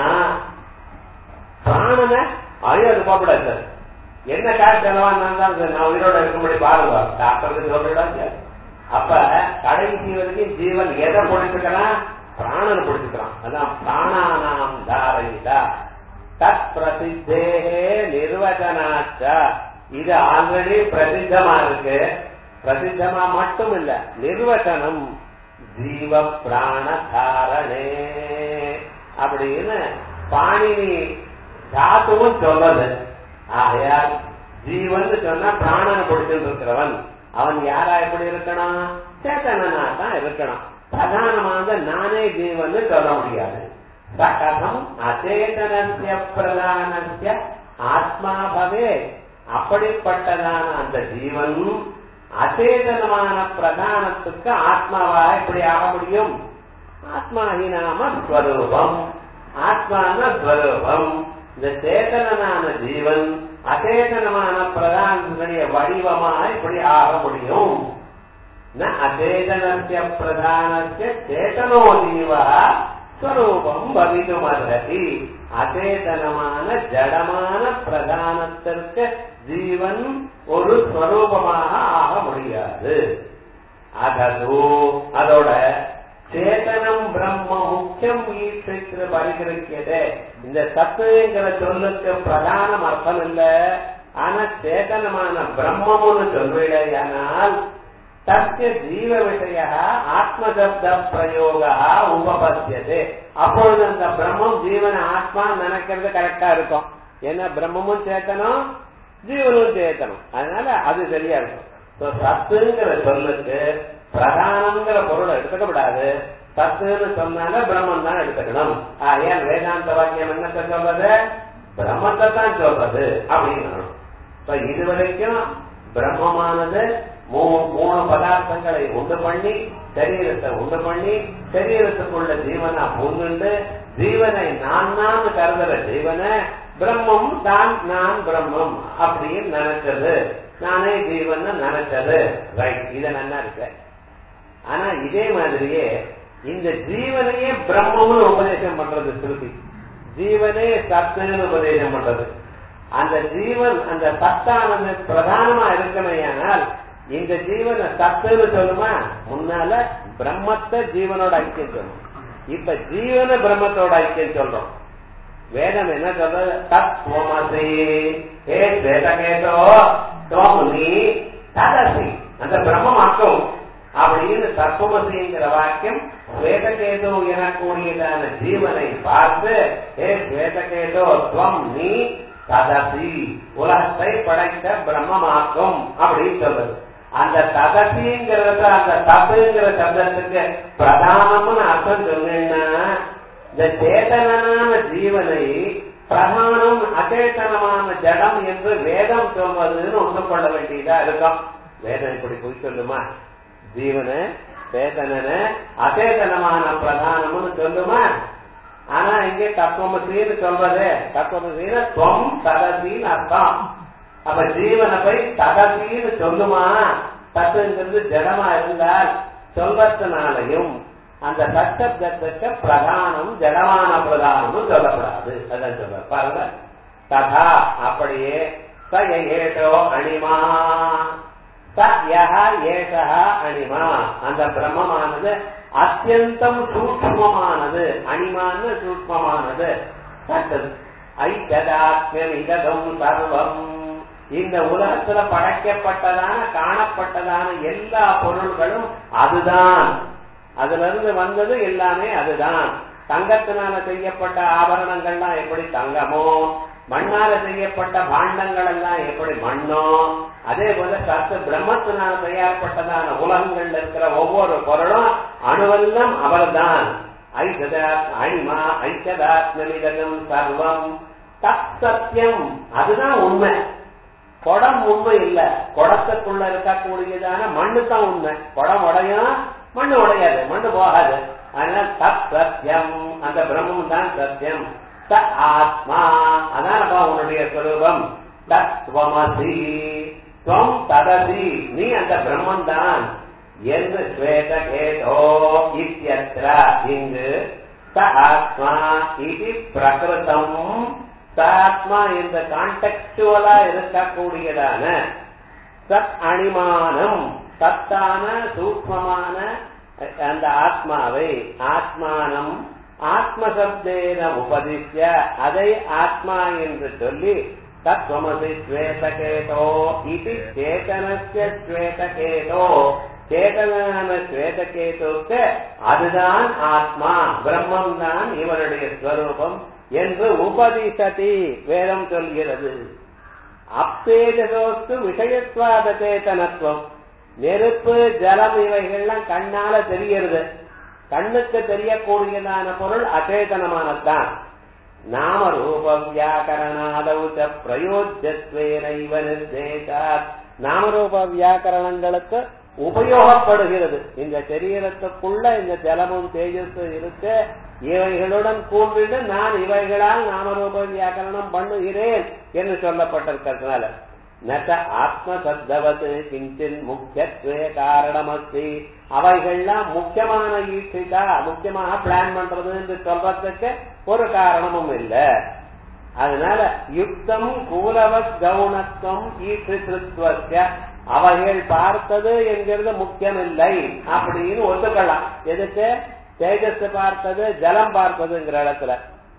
பிராணனை ஐயோ அது போகக்கூடாது சார் என்ன காசு செலவானாலும் சார் நான் உயிரோட இருக்கும்படி பாருங்க டாக்டருக்கு சொல்லிடாங்க அப்ப கடைசி வரைக்கும் ஜீவன் எதை பிடிச்சுக்கலாம் பிராணனை பிடிச்சுக்கிறான் அதான் பிராணானாம் தாரயிதா தத் பிரசித்தே நிர்வச்சனாச்ச இது ஆல்ரெடி பிரசித்தமா இருக்கு பிரசித்தமா மட்டும் இல்ல நிர்வச்சனம் ஜீவ பிராண தாரணே அப்படின்னு பாணினி தாத்துவும் சொல்றது ஆகையால் ஜீவன் சொன்னா பிராணனை பிடிச்சிட்டு இருக்கிறவன் அவன் யாரா எப்படி இருக்கணும் சேத்தனனா தான் இருக்கணும் பிரதானமாக நானே ஜீவன் சொல்ல முடியாது கதம் அச்சேதனசிய பிரதானசிய ஆத்மா பவே அப்படிப்பட்டதான அந்த ஜீவன் அச்சேதனமான பிரதானத்துக்கு ஆத்மாவா எப்படி ஆக முடியும் ஆத்மாஹி நாம ஸ்வரூபம் ஆத்மான ஸ்வரூபம் இந்த சேதனனான ஜீவன் அச்சேதனமான பிரதானத்துடைய வடிவமா இப்படி ஆக முடியும் ந அச்சேதனஸ்ய பிரதானஸ்ய சேதனோ ஜீவா ஸ்வரூபம் பவிதுமர்ஹதி அச்சேதனமான ஜடமான பிரதானத்திற்கு ஜீவன் ஒரு ஸ்வரூபமாக ஆக முடியாது அதோ அதோட சேதனம் பிரம்ம முக்கியம் ஈட்டு பரிகரிக்கிறது இந்த தத்துவங்கிற சொல்லுக்கு பிரதானம் அர்த்தம் இல்ல ஆனா சேதனமான பிரம்மம்னு சொல்வேடையானால் தस्य ஜீவ விஷய ஆத்மசப்த பிரயோக உபபத்தியது அப்பொழுது அந்த பிரம்மம் ஜீவன ஆத்மா நினைக்கிறது கரெக்டா இருக்கும் ஏன்னா பிரம்மமும் சேத்தனம் ஜீவனும் சேத்தனம் அதனால அது சரியா இருக்கும் So, சத்துங்கிற சொல்லுக்கு பிரதானங்கிற பொருளை எடுத்துக்கப்படாது சத்துன்னு சொன்னால பிரம்மம் தான் எடுத்துக்கணும் ஆ, ஏன் வேதாந்த வாக்கியம் என்னத்தை சொல்றது பிரம்மத்தை தான் சொல்றது அப்படின்னு இப்ப இதுவரைக்கும் பிரம்மமானது மூ- மூணு பதார்த்தங்களை உண்டு பண்ணி சரீரத்தை உண்டு பண்ணி சரீரத்துக்குள்ள ஜீவனா பூந்துண்டு ஜீவனை நான் நான் கருதுற ஜீவனை பிரம்மம் தான் நான் பிரம்மம் அப்படின்னு நினைச்சது நானே ஜீவன் நினைச்சது ரைட் இத நல்லா இருக்க ஆனா இதே மாதிரியே இந்த ஜீவனையே பிரம்மம்னு உபதேசம் பண்றது திருப்பி ஜீவனே சத்துன்னு உபதேசம் பண்றது அந்த ஜீவன் அந்த சத்தானது பிரதானமா இருக்கணையானால் இந்த ஜீவனை சத்துன்னு சொல்லுமா முன்னால பிரம்மத்தை ஜீவனோட ஐக்கியம் சொல்லும் இப்ப ஜீவன பிரம்மத்தோட ஐக்கியம் சொல்றோம் வேதம் என்ன சொல்றது தத்வமசி ஏ வேதகேதோ தோம் நீ ததசி அந்த பிரம்மமாக்கும் அப்படின்னு தத்துவமசிங்கிற வாக்கியம் ஸ்வேதகேதோ எனக்கூடியதான ஜீவனை பார்த்து ஏ ஸ்வேதகேதோ துவம் நீ ததசி உலகத்தை படைத்த பிரம்மமாக்கும் அப்படின்னு சொல்றது அந்த ததசிங்கிறத அந்த தப்புங்கிற சப்தத்துக்கு பிரதானம்னு அர்த்தம் சொன்னீங்கன்னா இந்த சேதனமான ஜீவனை பிரதானம் அச்சேதனமான ஜடம் என்று வேதம் சொல்வதுன்னு ஒன்றுகொள்ள வேண்டியதா இருக்கும் வேதம் இப்படி போய் சொல்லுமா ஜீவனை சேதனன அச்சேதனமான பிரதானம்னு சொல்லுமா ஆனா இங்கே தத்துவமசின்னு சொல்றது தத்துவமசின்னு தொம் ததசின்னு அர்த்தம் அப்ப ஜீவனை போய் ததசின்னு சொல்லுமா தத்துங்கிறது ஜடமா இருந்தால் சொல்வதனாலையும் அந்த சட்டத்துக்கு பிரதானம் ஜடமான பிரதானமும் சொல்லப்படாது அதான் சொல்ற பாருங்க ததா அப்படியே ச ஏஷோ அணிமா ச யஹ ஏஷா அணிமா அந்த பிரம்மமானது அத்தியந்தம் சூக்மமானது அணிமான்னு சூக்மமானது சட்டது ஐக்கதாத்மியம் இதகம் சர்வம் இந்த உலகத்துல படைக்கப்பட்டதான காணப்பட்டதான எல்லா பொருள்களும் அதுதான் அதுல இருந்து வந்தது எல்லாமே அதுதான் தங்கத்தினால செய்யப்பட்ட ஆபரணங்கள்லாம் எப்படி தங்கமோ மண்ணால செய்யப்பட்ட பாண்டங்கள் எல்லாம் எப்படி மண்ணோ அதே போல சத்து பிரம்மத்தினால் தயார்பட்டதான உலகங்கள்ல இருக்கிற ஒவ்வொரு பொருளும் அணுவெல்லாம் அவர்தான் ஐசதா அணிமா ஐசதாத்மிதகம் சர்வம் தத் சத்தியம் அதுதான் உண்மை குடம் உண்மை இல்ல குடத்துக்குள்ள இருக்கக்கூடியதான மண்ணு தான் உண்மை குடம் உடையும் மண்ணு உடையாது மண்ணு போகாது அதனால தத் சத்தியம் அந்த பிரம்மம் தான் சத்தியம் த ஆத்மா அதானப்பா உன்னுடைய ஸ்வரூபம் தத்வமசி துவம் ததசி நீ அந்த பிரம்மன் தான் என்று ஸ்வேதகேதோ இத்தியத்ர இங்கு ச ஆத்மா இது பிரகிருதம் ச ஆத்மா இந்த கான்டெக்சுவலா இருக்கக்கூடியதான சத் அணிமானம் சத்தான சூக்மமான அந்த ஆத்மாவை ஆத்மானம் ஆத்மசப்தேன உபதிஷ்ய அதை ஆத்மா என்று சொல்லி தத்வமசி ஸ்வேதகேதோ இது சேதனஸ்ய ஸ்வேதகேதோ சேதனான ஸ்வேதகேதுக்கு அதுதான் ஆத்மா பிரம்மம் தான் இவருடைய ஸ்வரூபம் என்று உபதிசதி வேதம் சொல்கிறது அப்பேஜதோஸ்து விஷயத்வாத சேதனத்துவம் நெருப்பு ஜலம் இவைகள்லாம் கண்ணால தெரியறது கண்ணுக்கு தெரியக்கூடியதான பொருள் அச்சேதனமானதுதான் நாம ரூப வியாக்கரணாதவுச்ச பிரயோஜத்வேனைவ நிர்தேசாத் நாமரூப வியாக்கரணங்களுக்கு உபயோகப்படுகிறது இந்த சரீரத்துக்குள்ள இந்த ஜலமும் தேஜஸ் இருக்கு இவைகளுடன் கூர்ந்து நான் இவைகளால் நாமரூப வியாக்கரணம் பண்ணுகிறேன் என்று சொல்லப்பட்டிருக்கிறதுனால நச்ச ஆத்ம சத்தவத்து கிஞ்சின் முக்கியத்துவ காரணமஸ்தி அவைகள்லாம் முக்கியமான ஈட்சிதா முக்கியமாக பிளான் பண்றது என்று சொல்றதுக்கு ஒரு காரணமும் இல்லை அதனால யுக்தம் கூலவத் கவுனத்துவம் ஈற்றுவத்திய அவைகள் பார்த்தது என்கிறது முக்கியமில்லை அப்படின்னு ஒத்துக்கலாம் எதுக்கு தேஜஸ் பார்த்தது ஜலம் பார்த்ததுங்கிற இடத்துல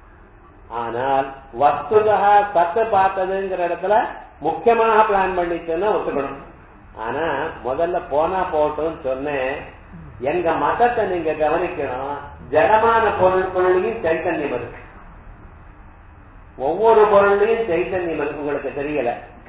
ஆனால் வஸ்துதா சத்து பார்த்ததுங்கிற இடத்துல முக்கியமாக பிளான் பண்ணிச்சுன்னா ஒத்துக்கணும் ஆனா முதல்ல போனா போட்டோம்னு சொன்னேன் எங்க மதத்தை நீங்க கவனிக்கணும் ஜடமான பொருட்களையும் சைத்தன்யம் இருக்கு ஒவ்வொரு பொருள்லயும் சைத்தன்யம் இருக்கு உங்களுக்கு தெரியல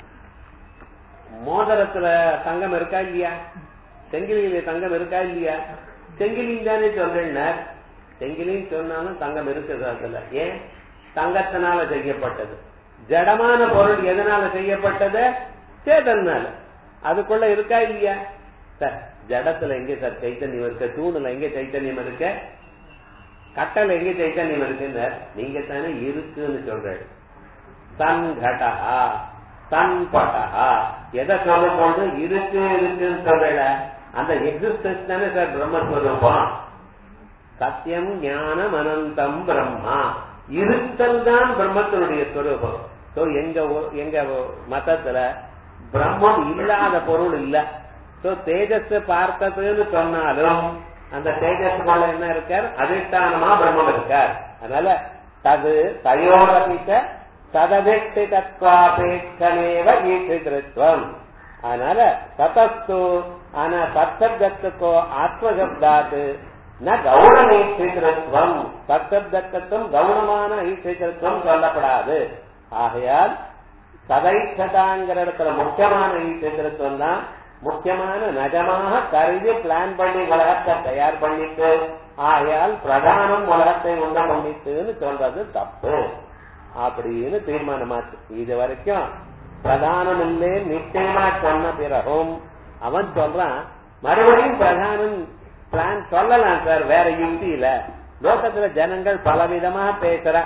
மோதிரத்துல தங்கம் இருக்கா இல்லையா செங்கிலியில தங்கம் இருக்கா இல்லையா செங்கிலின்னு தானே சொல்றேன் செங்கிலின்னு சொன்னாலும் தங்கம் இருக்குது அதுல ஏன் தங்கத்தினால செய்யப்பட்டது ஜடமான பொருள் எதனால செய்யப்பட்டது சேதனால அதுக்குள்ள இருக்கா இல்லையா சார் ஜடத்துல எங்க சார் சைத்தன்யம் இருக்கு தூணுல எங்க சைத்தன்யம் இருக்கு கட்டல எங்க சைத்தன்யம் இருக்குன்னு நீங்க தானே இருக்குன்னு சொல்ற தன் கடா தன் பட்டா எதை சொல்ல போது இருக்கு இருக்குன்னு சொல்ற அந்த எக்ஸிஸ்டன்ஸ் தானே சார் பிரம்மஸ்வரூபம் சத்தியம் ஞானம் அனந்தம் பிரம்மா இருத்தல் தான் பிரம்மத்தினுடைய ஸ்வரூபம் சோ எங்க எங்க மதத்துல பிரம்மம் இல்லாத பொருள் இல்ல சோ தேஜஸ் பார்த்ததுன்னு சொன்னாலும் அந்த தேஜஸ் மேல என்ன இருக்கார் அதிஷ்டானமா பிரம்மம் இருக்கார் அதனால தது தயோரபித்த சததிஷ்டி தத்வாபேட்சமேவ ஈட்டிருத்துவம் அதனால சதஸ்து ஆனா சத்தப்தத்துக்கோ ஆத்மசப்தாத்து ந கௌண ஈட்டிருத்துவம் சத்தப்தத்துவம் கௌணமான ஈட்டிருத்துவம் சொல்லப்படாது ஆகையால் சதைச்சதாங்கிற இடத்துல முக்கியமான ஈட்டிருத்துவம் தான் முக்கியமான நஜமாக கருதி பிளான் பண்ணி உலகத்தை தயார் பண்ணிட்டு ஆகையால் பிரதானம் உலகத்தை உண்ட பண்ணிட்டுன்னு சொல்றது தப்பு அப்படின்னு தீர்மானமாச்சு இது வரைக்கும் பிரதானம் இல்லே நிச்சயமா சொன்ன பிறகும் அவன் சொல்றான் மறுபடியும் பிரதானம் பிளான் சொல்லலாம் சார் வேற யுக்தியில லோகத்துல ஜனங்கள் பலவிதமா பேசுற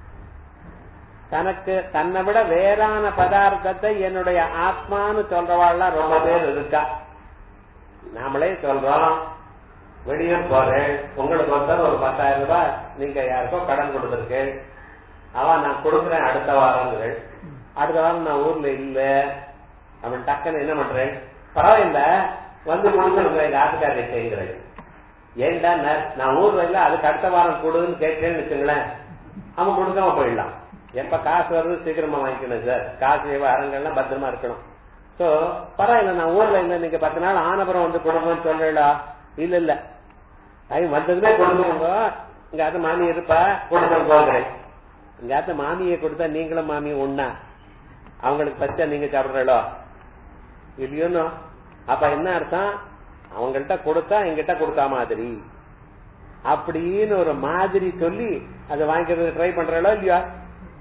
தனக்கு தன்னை விட வேறான பதார்த்தத்தை என்னுடைய ஆத்மான்னு சொல்றவாள்லாம் ரொம்ப பேர் இருக்கா நாமளே சொல்றோம் வெளியூர் போறேன் உங்களுக்கு வந்து ஒரு பத்தாயிரம் ரூபாய் நீங்க யாருக்கோ கடன் கொடுத்துருக்கேன் அவன் நான் கொடுக்குறேன் அடுத்த வாரங்கள் அடுத்த வாரம் நான் ஊர்ல இல்ல அவன் டக்குன்னு என்ன பண்றேன் பரவாயில்ல வந்து கொடுத்துருங்க எங்க ஆட்டுக்காரரை செய்கிறேன் ஏன்டா நான் ஊர்ல இல்ல அதுக்கு அடுத்த வாரம் கொடுன்னு கேட்கறேன்னு வச்சுங்களேன் அவன் கொடுக்காம போயிடலாம் எப்ப காசு வருது சீக்கிரமா வாங்கிக்கணும் சார் காசு விவகாரங்கள்லாம் பத்திரமா இருக்கணும் சோ பரவாயில்ல நான் ஊர்ல இல்ல நீங்க பத்து நாள் ஆனபுரம் வந்து கொடுங்கன்னு சொல்றா இல்ல இல்ல ஐ வந்ததுமே கொடுங்க இங்க அது மாமி இருப்பா கொடுங்க போகிறேன் இங்க மாமியை கொடுத்தா நீங்களும் மாமியும் ஒண்ணா அவங்களுக்கு பச்சா நீங்க சாப்பிடுறோ இல்லையோன்னு அப்ப என்ன அர்த்தம் அவங்கள்ட்ட கொடுத்தா எங்கிட்ட கொடுத்தா மாதிரி அப்படின்னு ஒரு மாதிரி சொல்லி அதை வாங்கிக்கிறது ட்ரை பண்றோ இல்லையா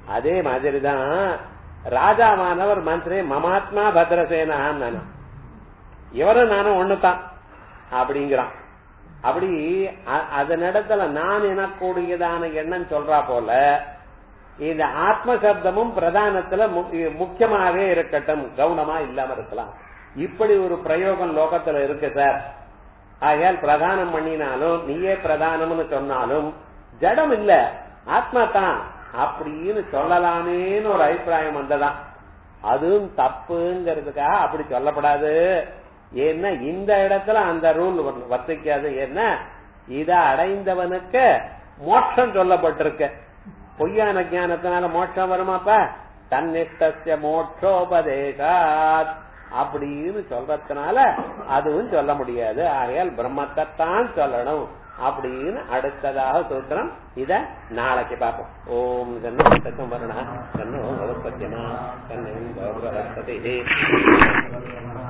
அதே மாதிரிதான் ராஜாவானவர் மந்திரி மமாத்மா பத்ரசேனான்னு இவரும் நானும் ஒண்ணுதான் அப்படிங்கிறான் அப்படி அ- அதனிடத்துல நான் எனக்கூடியதான எண்ணம் சொல்றா போல இந்த ஆத்ம சப்தமும் பிரதானத்துல மு- முக்கியமாவே இருக்கட்டும் கவனமா இல்லாம இருக்கலாம் இப்படி ஒரு பிரயோகம் லோகத்துல இருக்கு சார் ஆகையால் பிரதானம் பண்ணினாலும் நீயே பிரதானம்னு சொன்னாலும் ஜடம் இல்ல ஆத்மா தான் அப்படின்னு சொல்லலாமேன்னு ஒரு அபிப்பிராயம் வந்ததான் அதுவும் தப்புங்கிறதுக்காக அப்படி சொல்லப்படாது ஏன்னா இந்த இடத்துல அந்த ரூல் வர்த்திக்காது என்ன இத அடைந்தவனுக்கு மோட்சம் சொல்லப்பட்டிருக்கு பொய்யான ஞானத்தினால மோட்சம் வருமாப்பா தன்னிஷ்டசிய மோட்சோபதேசாத் அப்படின்னு சொல்றதுனால அதுவும் சொல்ல முடியாது ஆகையால் பிரம்மத்தைத்தான் சொல்லணும் அப்படின்னு அடுத்ததாக சூத்திரம் இத நாளைக்கு பார்ப்போம் ஓம் கண்ணம் வருணா கண்ணோ பவத்பத்தியமா கண்ணன் கௌரவ